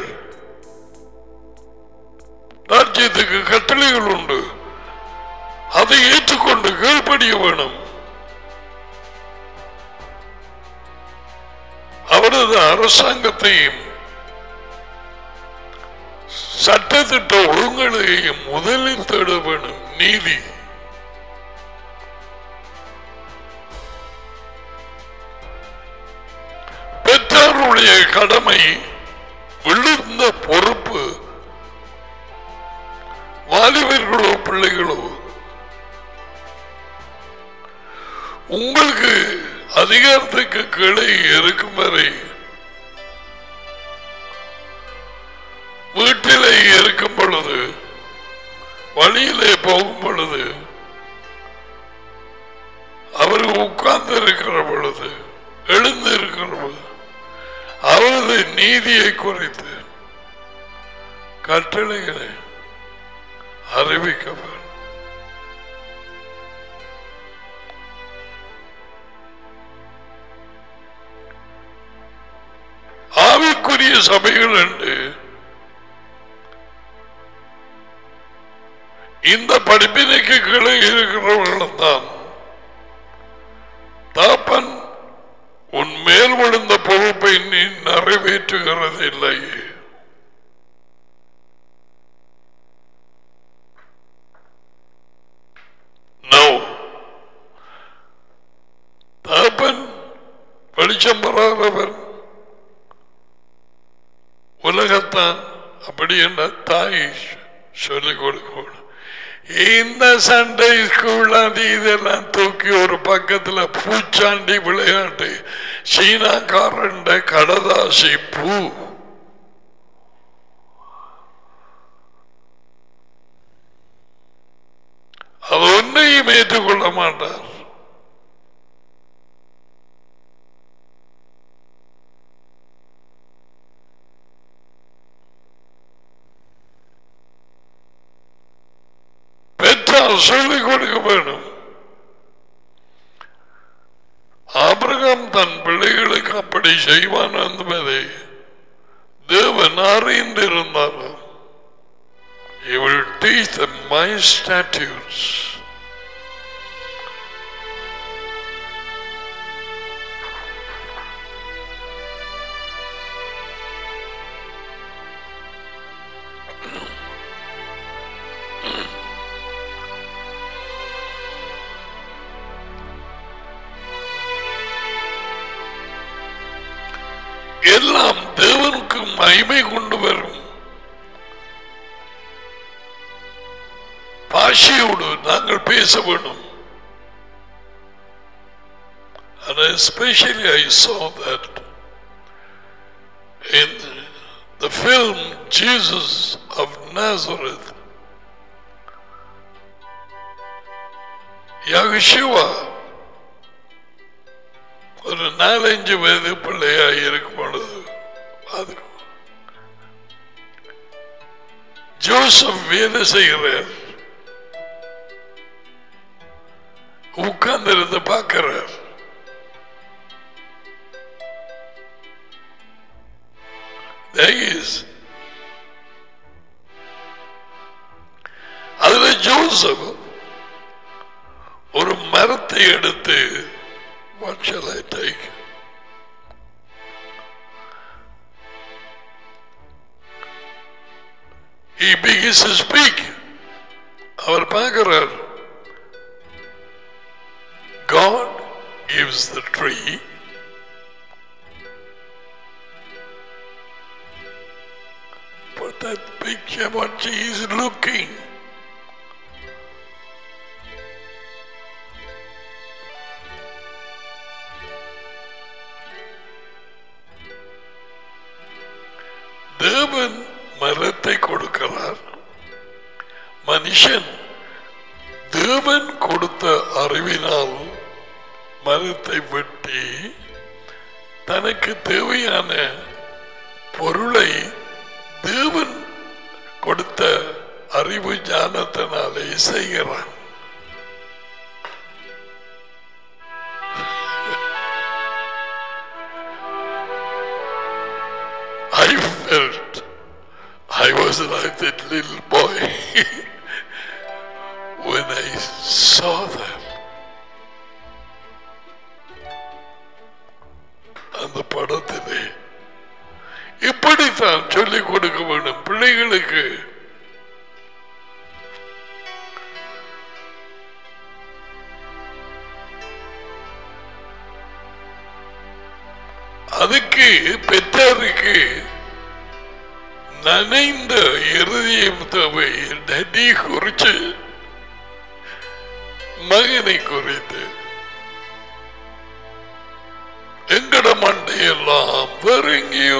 ராஜ்யத்துக்கு கட்டளைகள் உண்டு அதை ஏற்றுக்கொண்டு கீழ்ப்படிய வேணும் அவரது அரசாங்கத்தையும் சட்டத்திட்ட ஒழுங்குகளையும் முதலில் தேட வேணும் நீதி பெற்றாருடைய கடமை விழுந்த பொறுப்பு வாலிபர்களோ பிள்ளைகளோ உங்களுக்கு அதிகாரத்துக்கு கீழே இருக்கும் வரை வீட்டிலே இருக்கும் பொழுது வழியிலே போகும் பொழுது அவர் உட்கார்ந்து இருக்கிற பொழுது எழுந்து இருக்கிற பொழுது அவரது நீதியை குறைத்து கட்டளைகளை அறிவிக்க வேண்டும் ஆவிக்குரிய சபைகள் என்று இந்த படிப்பினைக்கு கீழே இருக்கிறவர்களும் தான் தாப்பன் உன் மேல் விழுந்த பொறுப்பை நீ நிறைவேற்றுகிறது இல்லை No. தாப்பன் வெளிச்சம் பெறாதவர் உலகத்தான் அப்படி என்ன தாய் சொல்லிக் கொடுக்கணும் இந்த சண்டை ஸ்கூல் அது இதெல்லாம் தூக்கி ஒரு பக்கத்துல பூச்சாண்டி விளையாட்டு சீனாக்காரண்ட கடதாசி பூ அது ஒன்றையும் ஏற்றுக்கொள்ள மாட்டார் பெற்றால் சொல்லிக் கொடுக்க வேண்டும் ஆபிரகாம் தன் பிள்ளைகளுக்கு அப்படி செய்வான் என்பதை தேவன் அறிந்திருந்தார் He will teach them my statutes. எல்லாம் தேவனுக்கு மகிமை கொண்டு வரும் பாஷையோடு நாங்கள் பேச வேண்டும் And especially I saw that in the film Jesus of Nazareth. Yahushua ஒரு நாலஞ்சு வயது பிள்ளையா இருக்கும் பொழுது அது ஜோசப் வேலை செய்கிறார் உட்கார்ந்திருந்து பார்க்கிறார் There is. அதுல ஜோசப் ஒரு மரத்தை எடுத்து what shall I take? He begins to speak. அவர் பார்க்கிறார் God gives the tree but that picture what she is looking தேவன் மரத்தை கொடுக்கிறார் மனுஷன் தேவன் கொடுத்த அறிவினால் மரத்தை வெட்டி தனக்கு தேவையான பொருளை தேவன் கொடுத்த அறிவு ஞானத்தினாலே செய்கிறான் I felt I was like that little boy when I saw that. அந்த படத்திலே இப்படித்தான் சொல்லிக் கொடுக்க வேண்டும் பிள்ளைகளுக்கு அதுக்கு பெற்றாருக்கு நனைந்த இருதயம் தேவை நடி குறிச்சு மகனை குறித்து எங்கட மண்டையெல்லாம் வெறுங்கியோ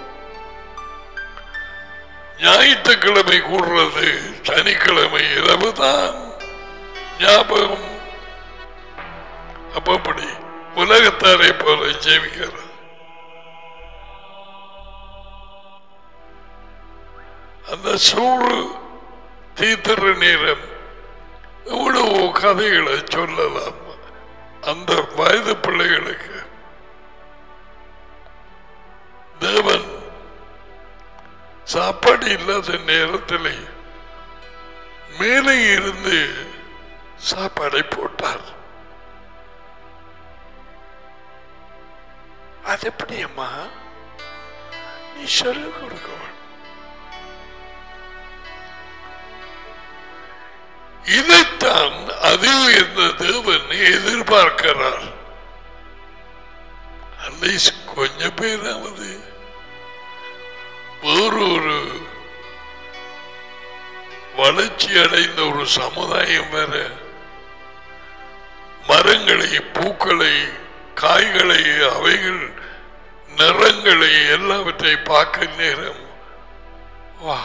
ஞாயிற்றுக்கிழமை கூடுறது சனிக்கிழமை இரவு தான் ஞாபகம் அப்படி உலகத்தாரை போல ஜெபிக்கிறார் அந்த சூடு தீத்திர நேரம் எவ்வளவு கதைகளை சொல்லலாம் அந்த வயது பிள்ளைகளுக்கு தேவன் சாப்பாடு இல்லாத நேரத்தில் மேலே இருந்து சாப்பாடை போட்டார் அது எப்படி அம்மா நீ சொல்லிக் கொடுக்க வேண்டும். இதைத்தான் அதில் இருந்த தேவன் எதிர்பார்க்கிறார் அட்லீஸ்ட் கொஞ்சம் பேராவது வேறொரு வளர்ச்சி அடைந்த ஒரு சமுதாயம் வேற மரங்களை பூக்களை காய்களை அவைகள் நிறங்களை எல்லாவற்றை பார்க்க நேரம் வா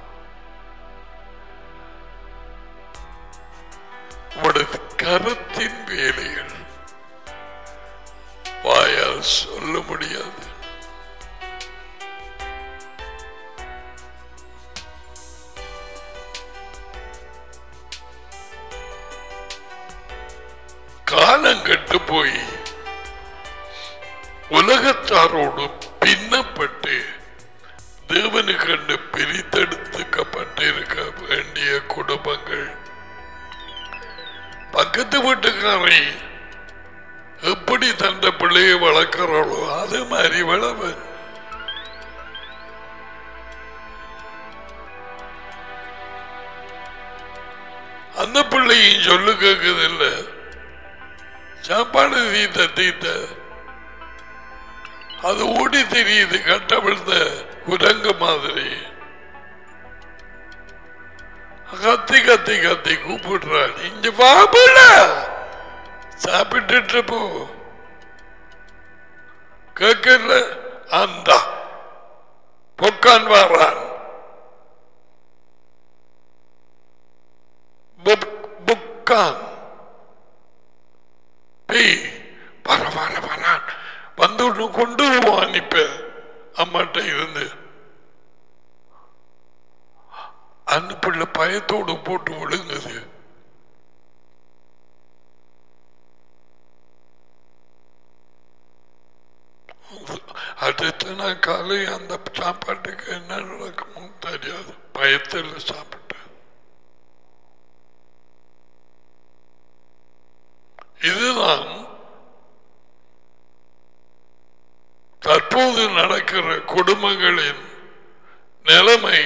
உனது கரத்தின் வேலைகள் வாயால் சொல்ல முடியாது காலம் கெட்டு போய் உலகத்தாரோடு பின்னப்பட்டு தேவனுக்கண்டு பிரித்தெடுத்துக்கப்பட்டிருக்க வேண்டிய குடும்பங்கள் பக்கத்து வீட்டுக்காரை எப்படி தந்த பிள்ளையை வளர்க்கிறாளோ அதே மாதிரி வளவன் அந்த பிள்ளையும் சொல்லு கேக்குது இல்ல சாப்பாடு தீத்த தீத்த அது ஓடி தெரியுது கட்ட விழுந்த குரங்கு மாதிரி கத்தி கத்தி கத்தி கூப்பிடுறான் இங்க பாபுல சாப்பிட்டுட்டு போ கேட்கல அந்த பொக்கான் வாரான் புக்- புக்கான் பேய் வர வர வரான் வந்து ஒண்ணு கொண்டு வருவான் இப்ப அம்மாட்ட இருந்து அந்த பிள்ளை பயத்தோடு போட்டு விழுங்குது அடுத்த நாள் காலை அந்த சாப்பாட்டுக்கு என்ன நடக்குமோ தெரியாது பயத்தில் சாப்பிட்டு இதுதான் தற்போது நடக்கிற குடும்பங்களின் நிலைமை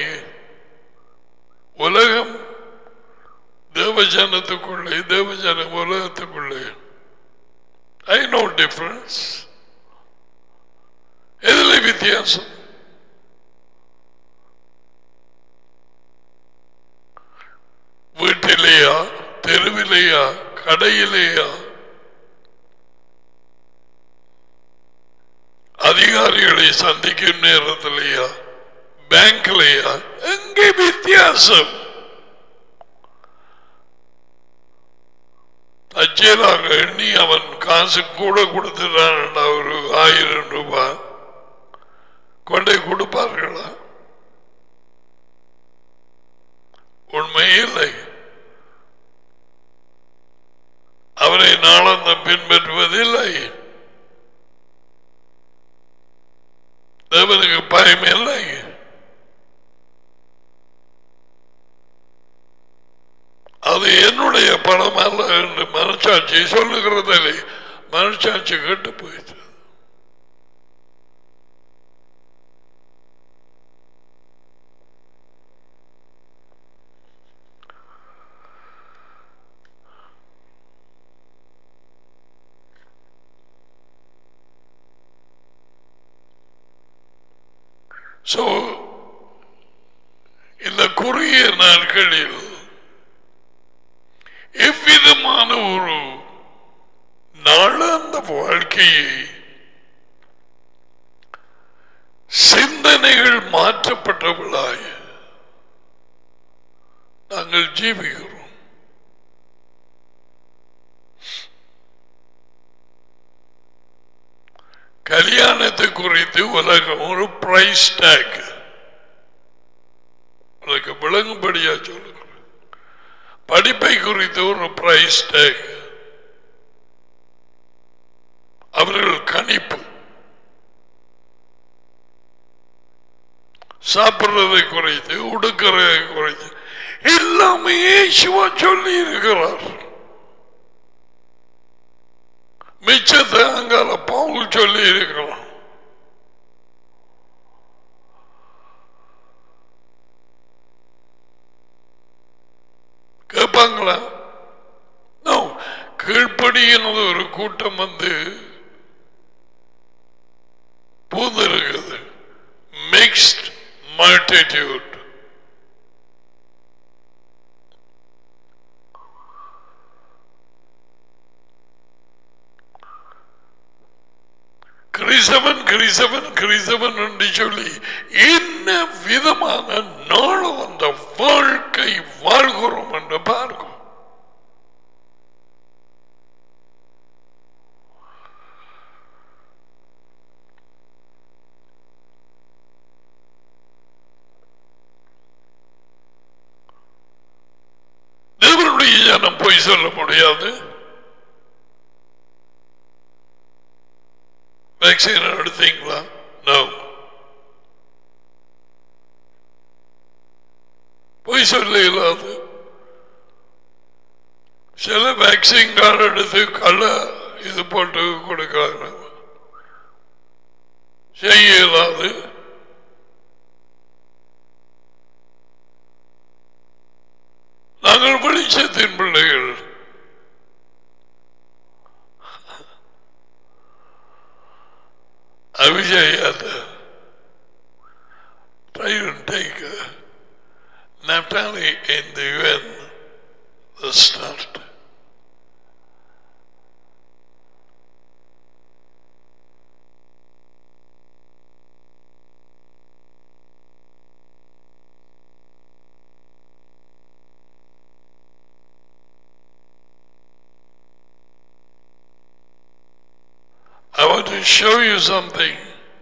உலகம் தேவஜனத்துக்குள்ளே தேவஜன உலகத்துக்குள்ளே ஐ நோ டிஃபரன்ஸ் எதுல வித்தியாசம் வீட்டிலேயா தெருவிலேயா கடையிலேயா அதிகாரிகளை சந்திக்கும் நேரத்திலேயா பேங்க்லயா எங்கே வித்தியாசம் தச்சேலாக எண்ணி அவன் காசு கூட கொடுத்துட்டான் ஒரு ஆயிரம் ரூபாய் கொண்டே கொடுப்பார்களா உண்மை இல்லை அவரை நாளந்தம் பின்பற்றுவதில்லை தேவனுக்கு பயம் இல்லை அது என்னுடைய பணம் அல்ல என்று மனசாட்சி சொல்லுகிறதில்லை மனசாட்சி கெட்டு போயிடுச்சு So, இந்த குறுகிய நாட்களில் எவ்விதமான ஒரு நாளாந்த வாழ்க்கையை சிந்தனைகள் மாற்றப்பட்டவளாய் நாங்கள் ஜீவிக்கிறோம் கல்யாணத்தை குறித்து உலகம் ஒரு பிரைஸ் டேக் உனக்கு விளங்கும்படியா சொல்லுங்க படிப்பை குறித்து ஒரு பிரைஸ் டேக் அவர்கள் கணிப்பு சாப்பிடுறதை குறைத்து உடுக்கிறதை குறைத்து எல்லாமே சிவா சொல்லி இருக்கிறார் மிச்சத்தை அங்கால பவுல் சொல்லி இருக்கிறான் கேட்பாங்களா No. கீழ்ப்படியினது ஒரு கூட்டம் வந்து பூந்திருக்குது மிக்ஸ்ட் மல்டிடியூட் கிறிஸ்தவன் கிறிஸ்தவன் கிறிஸ்தவன் என்று சொல்லி என்ன விதமான நாளும் அந்த வாழ்க்கை வாழ்கிறோம் என்று பார்க்கும் தேவனுடைய ஜனம் பொய் சொல்ல முடியாது வேக்சின் எடுத்தீங்களா நோ பொய் சொல்ல இல்லாது சில வேக்சின் கார்டு எடுத்து கள்ள இது போட்டு கொடுக்கிறாங்க செய்ய இயலாது நாங்கள் வெளிச்சத்தின் பிள்ளைகள் Avijay had uh, tried to take uh, Naphtali in the UN, the start. I want to show you something.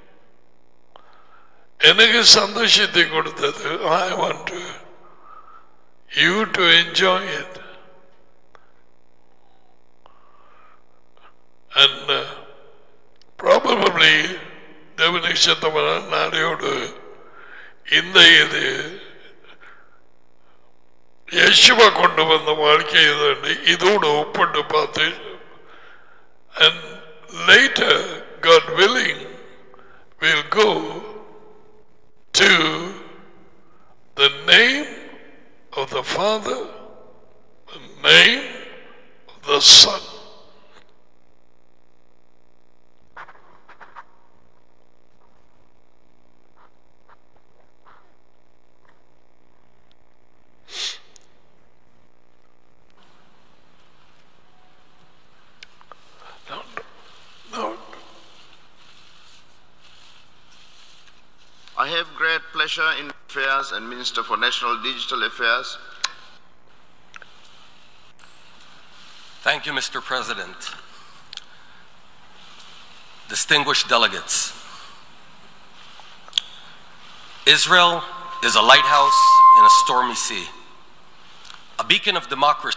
எனக்கு சந்தோஷத்தை கொடுத்தது I want to you to enjoy it and probably தேவனிஷத்தமான நாடையோடு இந்த இது யேசுவா கொண்டு வந்த வாழ்க்கை இது இதோடு ஒப்பிட்டு பார்த்து and later, God willing, we'll go to the name of the Father, the name of the Son. No, no, I have great pleasure in affairs and Minister for National Digital Affairs Thank you, Mr. President. Distinguished delegates, Israel is a lighthouse in a stormy sea, a beacon of democracy.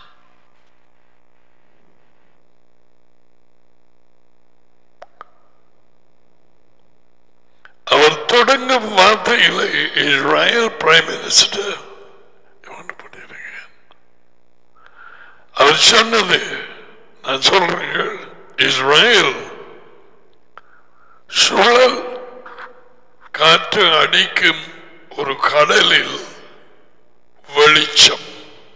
அவர் தொடங்கும் வார்த்தையில் Israel prime minister அவர் சொன்னது நான் சொல்றேன் Israel சுழல் காற்று அடிக்கும் ஒரு கடலில் வெளிச்சம்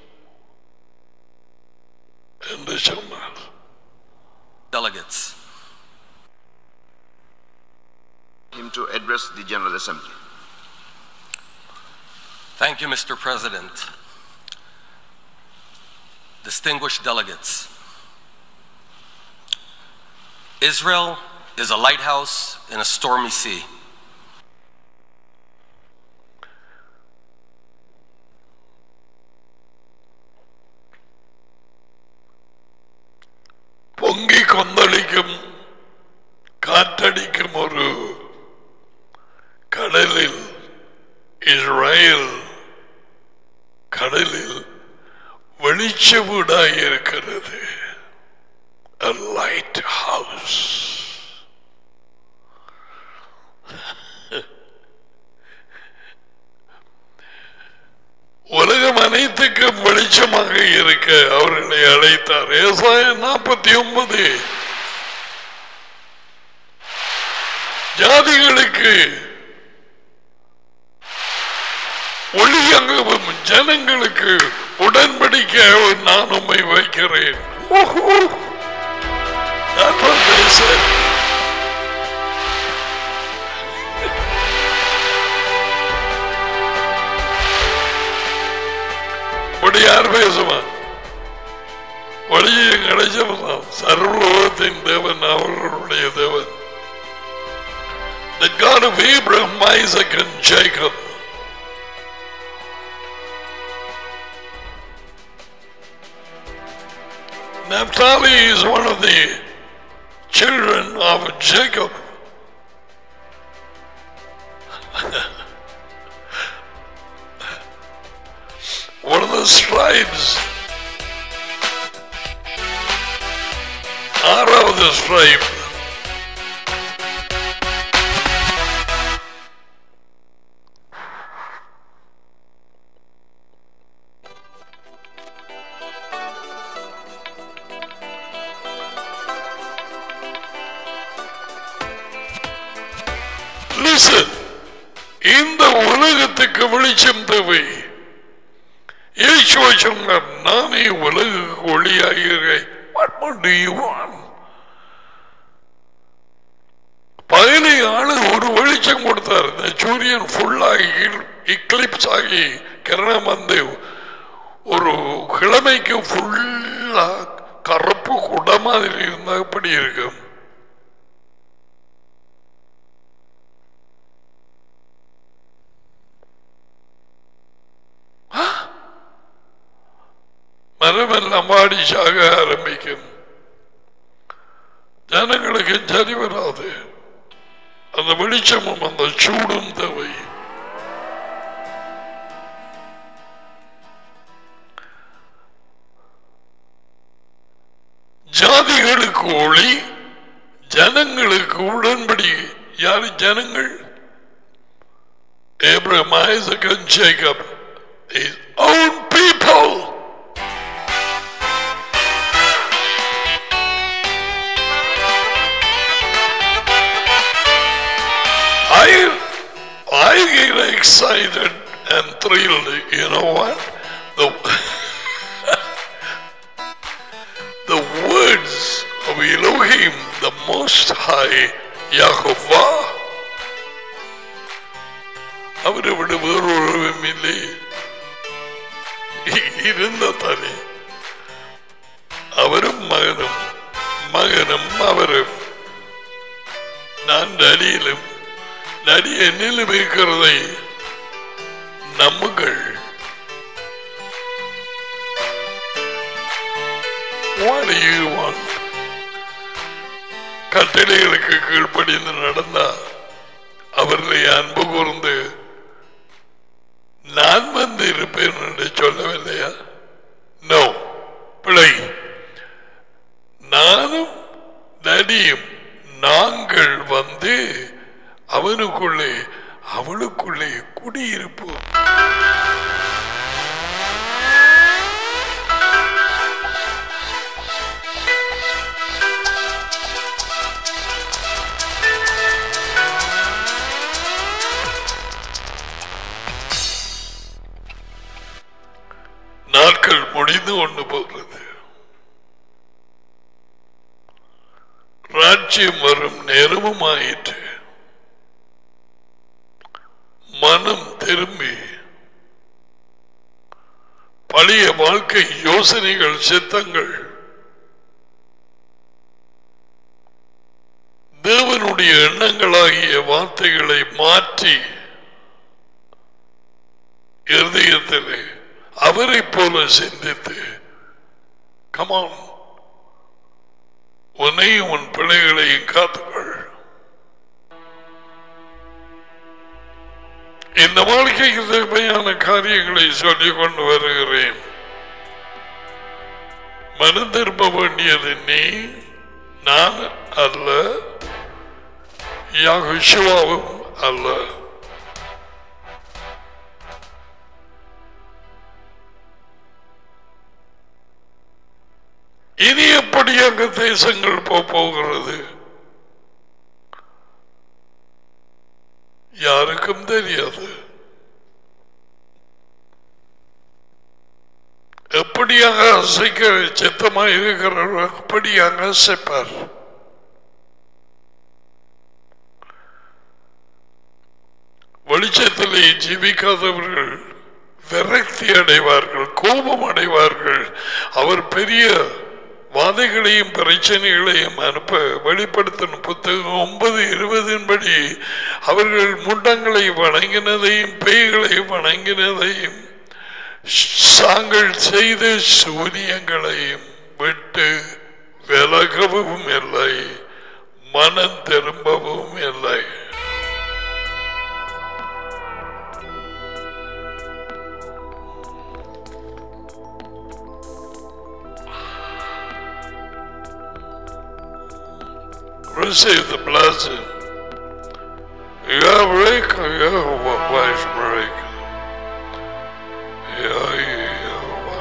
என்று சொன்னார் Delegates, him to address the General Assembly. thank you, Mr. President. Distinguished delegates, Israel is a lighthouse in a stormy sea. பொங்கி கொந்தளிக்கும் காற்றடிக்கும் ஒரு கடலில் இஸ்ரேல் கடலில் வெளிச்ச வீடாய் இருக்கிறது a light house உலகம் அனைத்துக்கும் வெளிச்சமாக இருக்க அவர்களை அழைத்தார் விவசாயம் நாற்பத்தி ஒன்பது ஜாதிகளுக்கு ஒளியங்கவும் ஜனங்களுக்கு உடன்படிக்கை நான் உண்மை வைக்கிறேன் ஓஹோ. That was they said. இப்படி யார் பேசுவான் வழியை கிடைச்சவன் சர்வலோகத்தின் தேவன் அவர்களுடைய தேவன் The God of Abraham, Isaac and Jacob. Naphtali is one of the children of Jacob. one of the tribes. ஆறாவது tribe Listen, இந்த உலகத்துக்கு வெளிச்சம் தேவை இயேசுவை சொன்னார் நானே உலகுக்கு ஒளியாகிறேன் What more do you want? பகலை ஆளு ஒரு வெளிச்சம் கொடுத்தார் இந்த சூரியன் ஃபுல்லாகி இக்லிப்ஸ் ஆகி கிரணம் வந்து ஒரு கிழமைக்கு ஃபுல்லா கருப்பு குட மாதிரி இருந்தா எப்படி இருக்கும் ஆ? மரமெல்லாம் வாடி சாக ஆரம்பிக்கும் ஜனங்களுக்கு சரி வராது அந்த வெளிச்சமும் அந்த சூடும் தேவை ஜாதிகளுக்கு ஒளி ஜனங்களுக்கு உடன்படி யாரு ஜனங்கள் Abraham, Isaac, and Jacob, his own people. I, I get excited and thrilled. You know what? The, the words of Elohim, the Most High, Yahovah, அவரை விட வேறொருவரும் இல்லை இருந்த தானே அவரும் மகனும் மகனும் அவரும் நான் நடியிலும் நடி என்னிலும் இருக்கிறதை நம்புங்கள் What do you want? கட்டளைகளுக்கு கீழ்ப்படிந்து நடந்தா அவர்களை அன்பு கூர்ந்து நான் வந்து இருப்பேன் என்று சொல்லவில்லையா நோ பிழை நானும் நடியும் நாங்கள் வந்து அவனுக்குள்ளே அவளுக்குள்ளே குடியிருப்போம் நாட்கள் முடிந்து கொண்டு போகிறது ராஜ்யம் வரும் நேரமும் ஆயிற்று மனம் திரும்பி பழைய வாழ்க்கை யோசனைகள் சித்தங்கள் தேவனுடைய எண்ணங்களாகிய வார்த்தைகளை மாற்றி இருதயத்திலே அவரை போல சிந்தித்து கமான் உன்னையும் உன் பிள்ளைகளையும் காத்துக்கொள் இந்த வாழ்க்கைக்கு தேவையான காரியங்களை சொல்லிக் கொண்டு வருகிறேன் மனம் திரும்ப வேண்டியது நீ நான் அல்ல யாகுஷுவாவும் அல்ல இனி எப்படி அங்கு தேசங்கள் போக போகிறது யாருக்கும் தெரியாது எப்படியாக அசைக்க சித்தமாக இருக்கிறவர்கள் அப்படியாக அசைப்பார் வெளிச்சத்திலே ஜீவிக்காதவர்கள் விரக்தி அடைவார்கள் கோபம் அடைவார்கள் அவர் பெரிய வாதைகளையும் பிரச்சனைகளையும் அனுப்ப வெளிப்படுத்தின புத்தகம் ஒன்பது இருபதின் படி அவர்கள் முண்டங்களை வணங்கினதையும் பேய்களை வணங்கினதையும் சாங்கள் செய்த சூரியங்களையும் விட்டு விலகவும் இல்லை மனம் திரும்பவும் இல்லை receive the blessing. Yavreka Yahweh Weisbrek. Yahweh.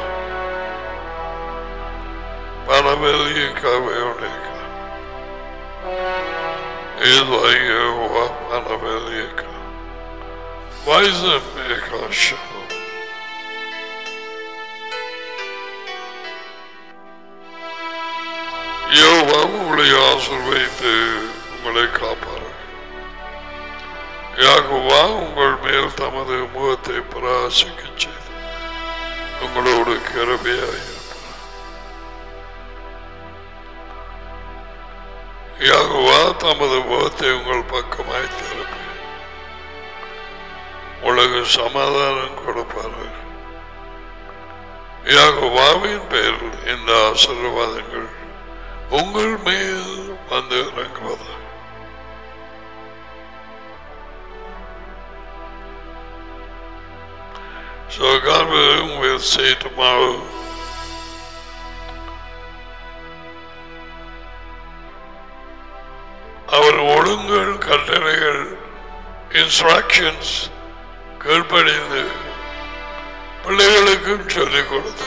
Panavelia Kaveonika. Elayewa Manavelika. Weise Meka Shalom. யோவா உங்களை ஆசிர்வதித்து உங்களை காப்பார் யாகுவா உங்கள் மேல் தமது முகத்தை பிரகாசிக்க செய்து உங்களோடு கிருபையாயிருப்பார் யாகுவா தமது முகத்தை உங்கள் பக்கமாய் திறப்பி உலக சமாதானம் கொடுப்பார்கள் யாகுவாவின் பெயரில் இந்த ஆசீர்வாதங்கள் உங்கள் மேல் வந்து இறங்குவது So God willing, we'll see tomorrow. அவர் ஒழுங்குகள் கட்டளைகள் இன்ஸ்ட்ரக்ஷன்ஸ் கீழ்ப்படிந்து பிள்ளைகளுக்கும் சொல்லிக் கொடுத்து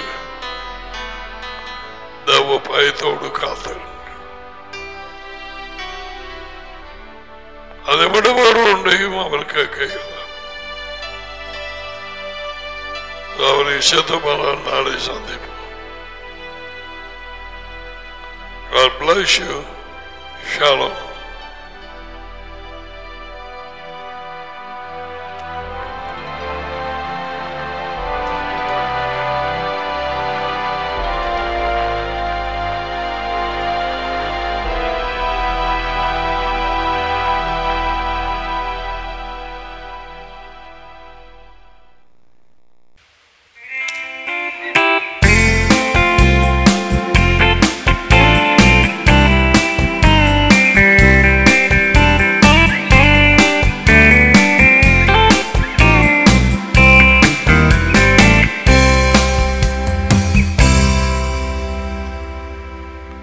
தேவ பயத்தோடு காத்தல் அதை விட ஒரு ஒன்றையும் அவர் கேட்கவில்லை அவரை சித்தமானால் நாளை சந்திப்போம் God bless you. Shalom.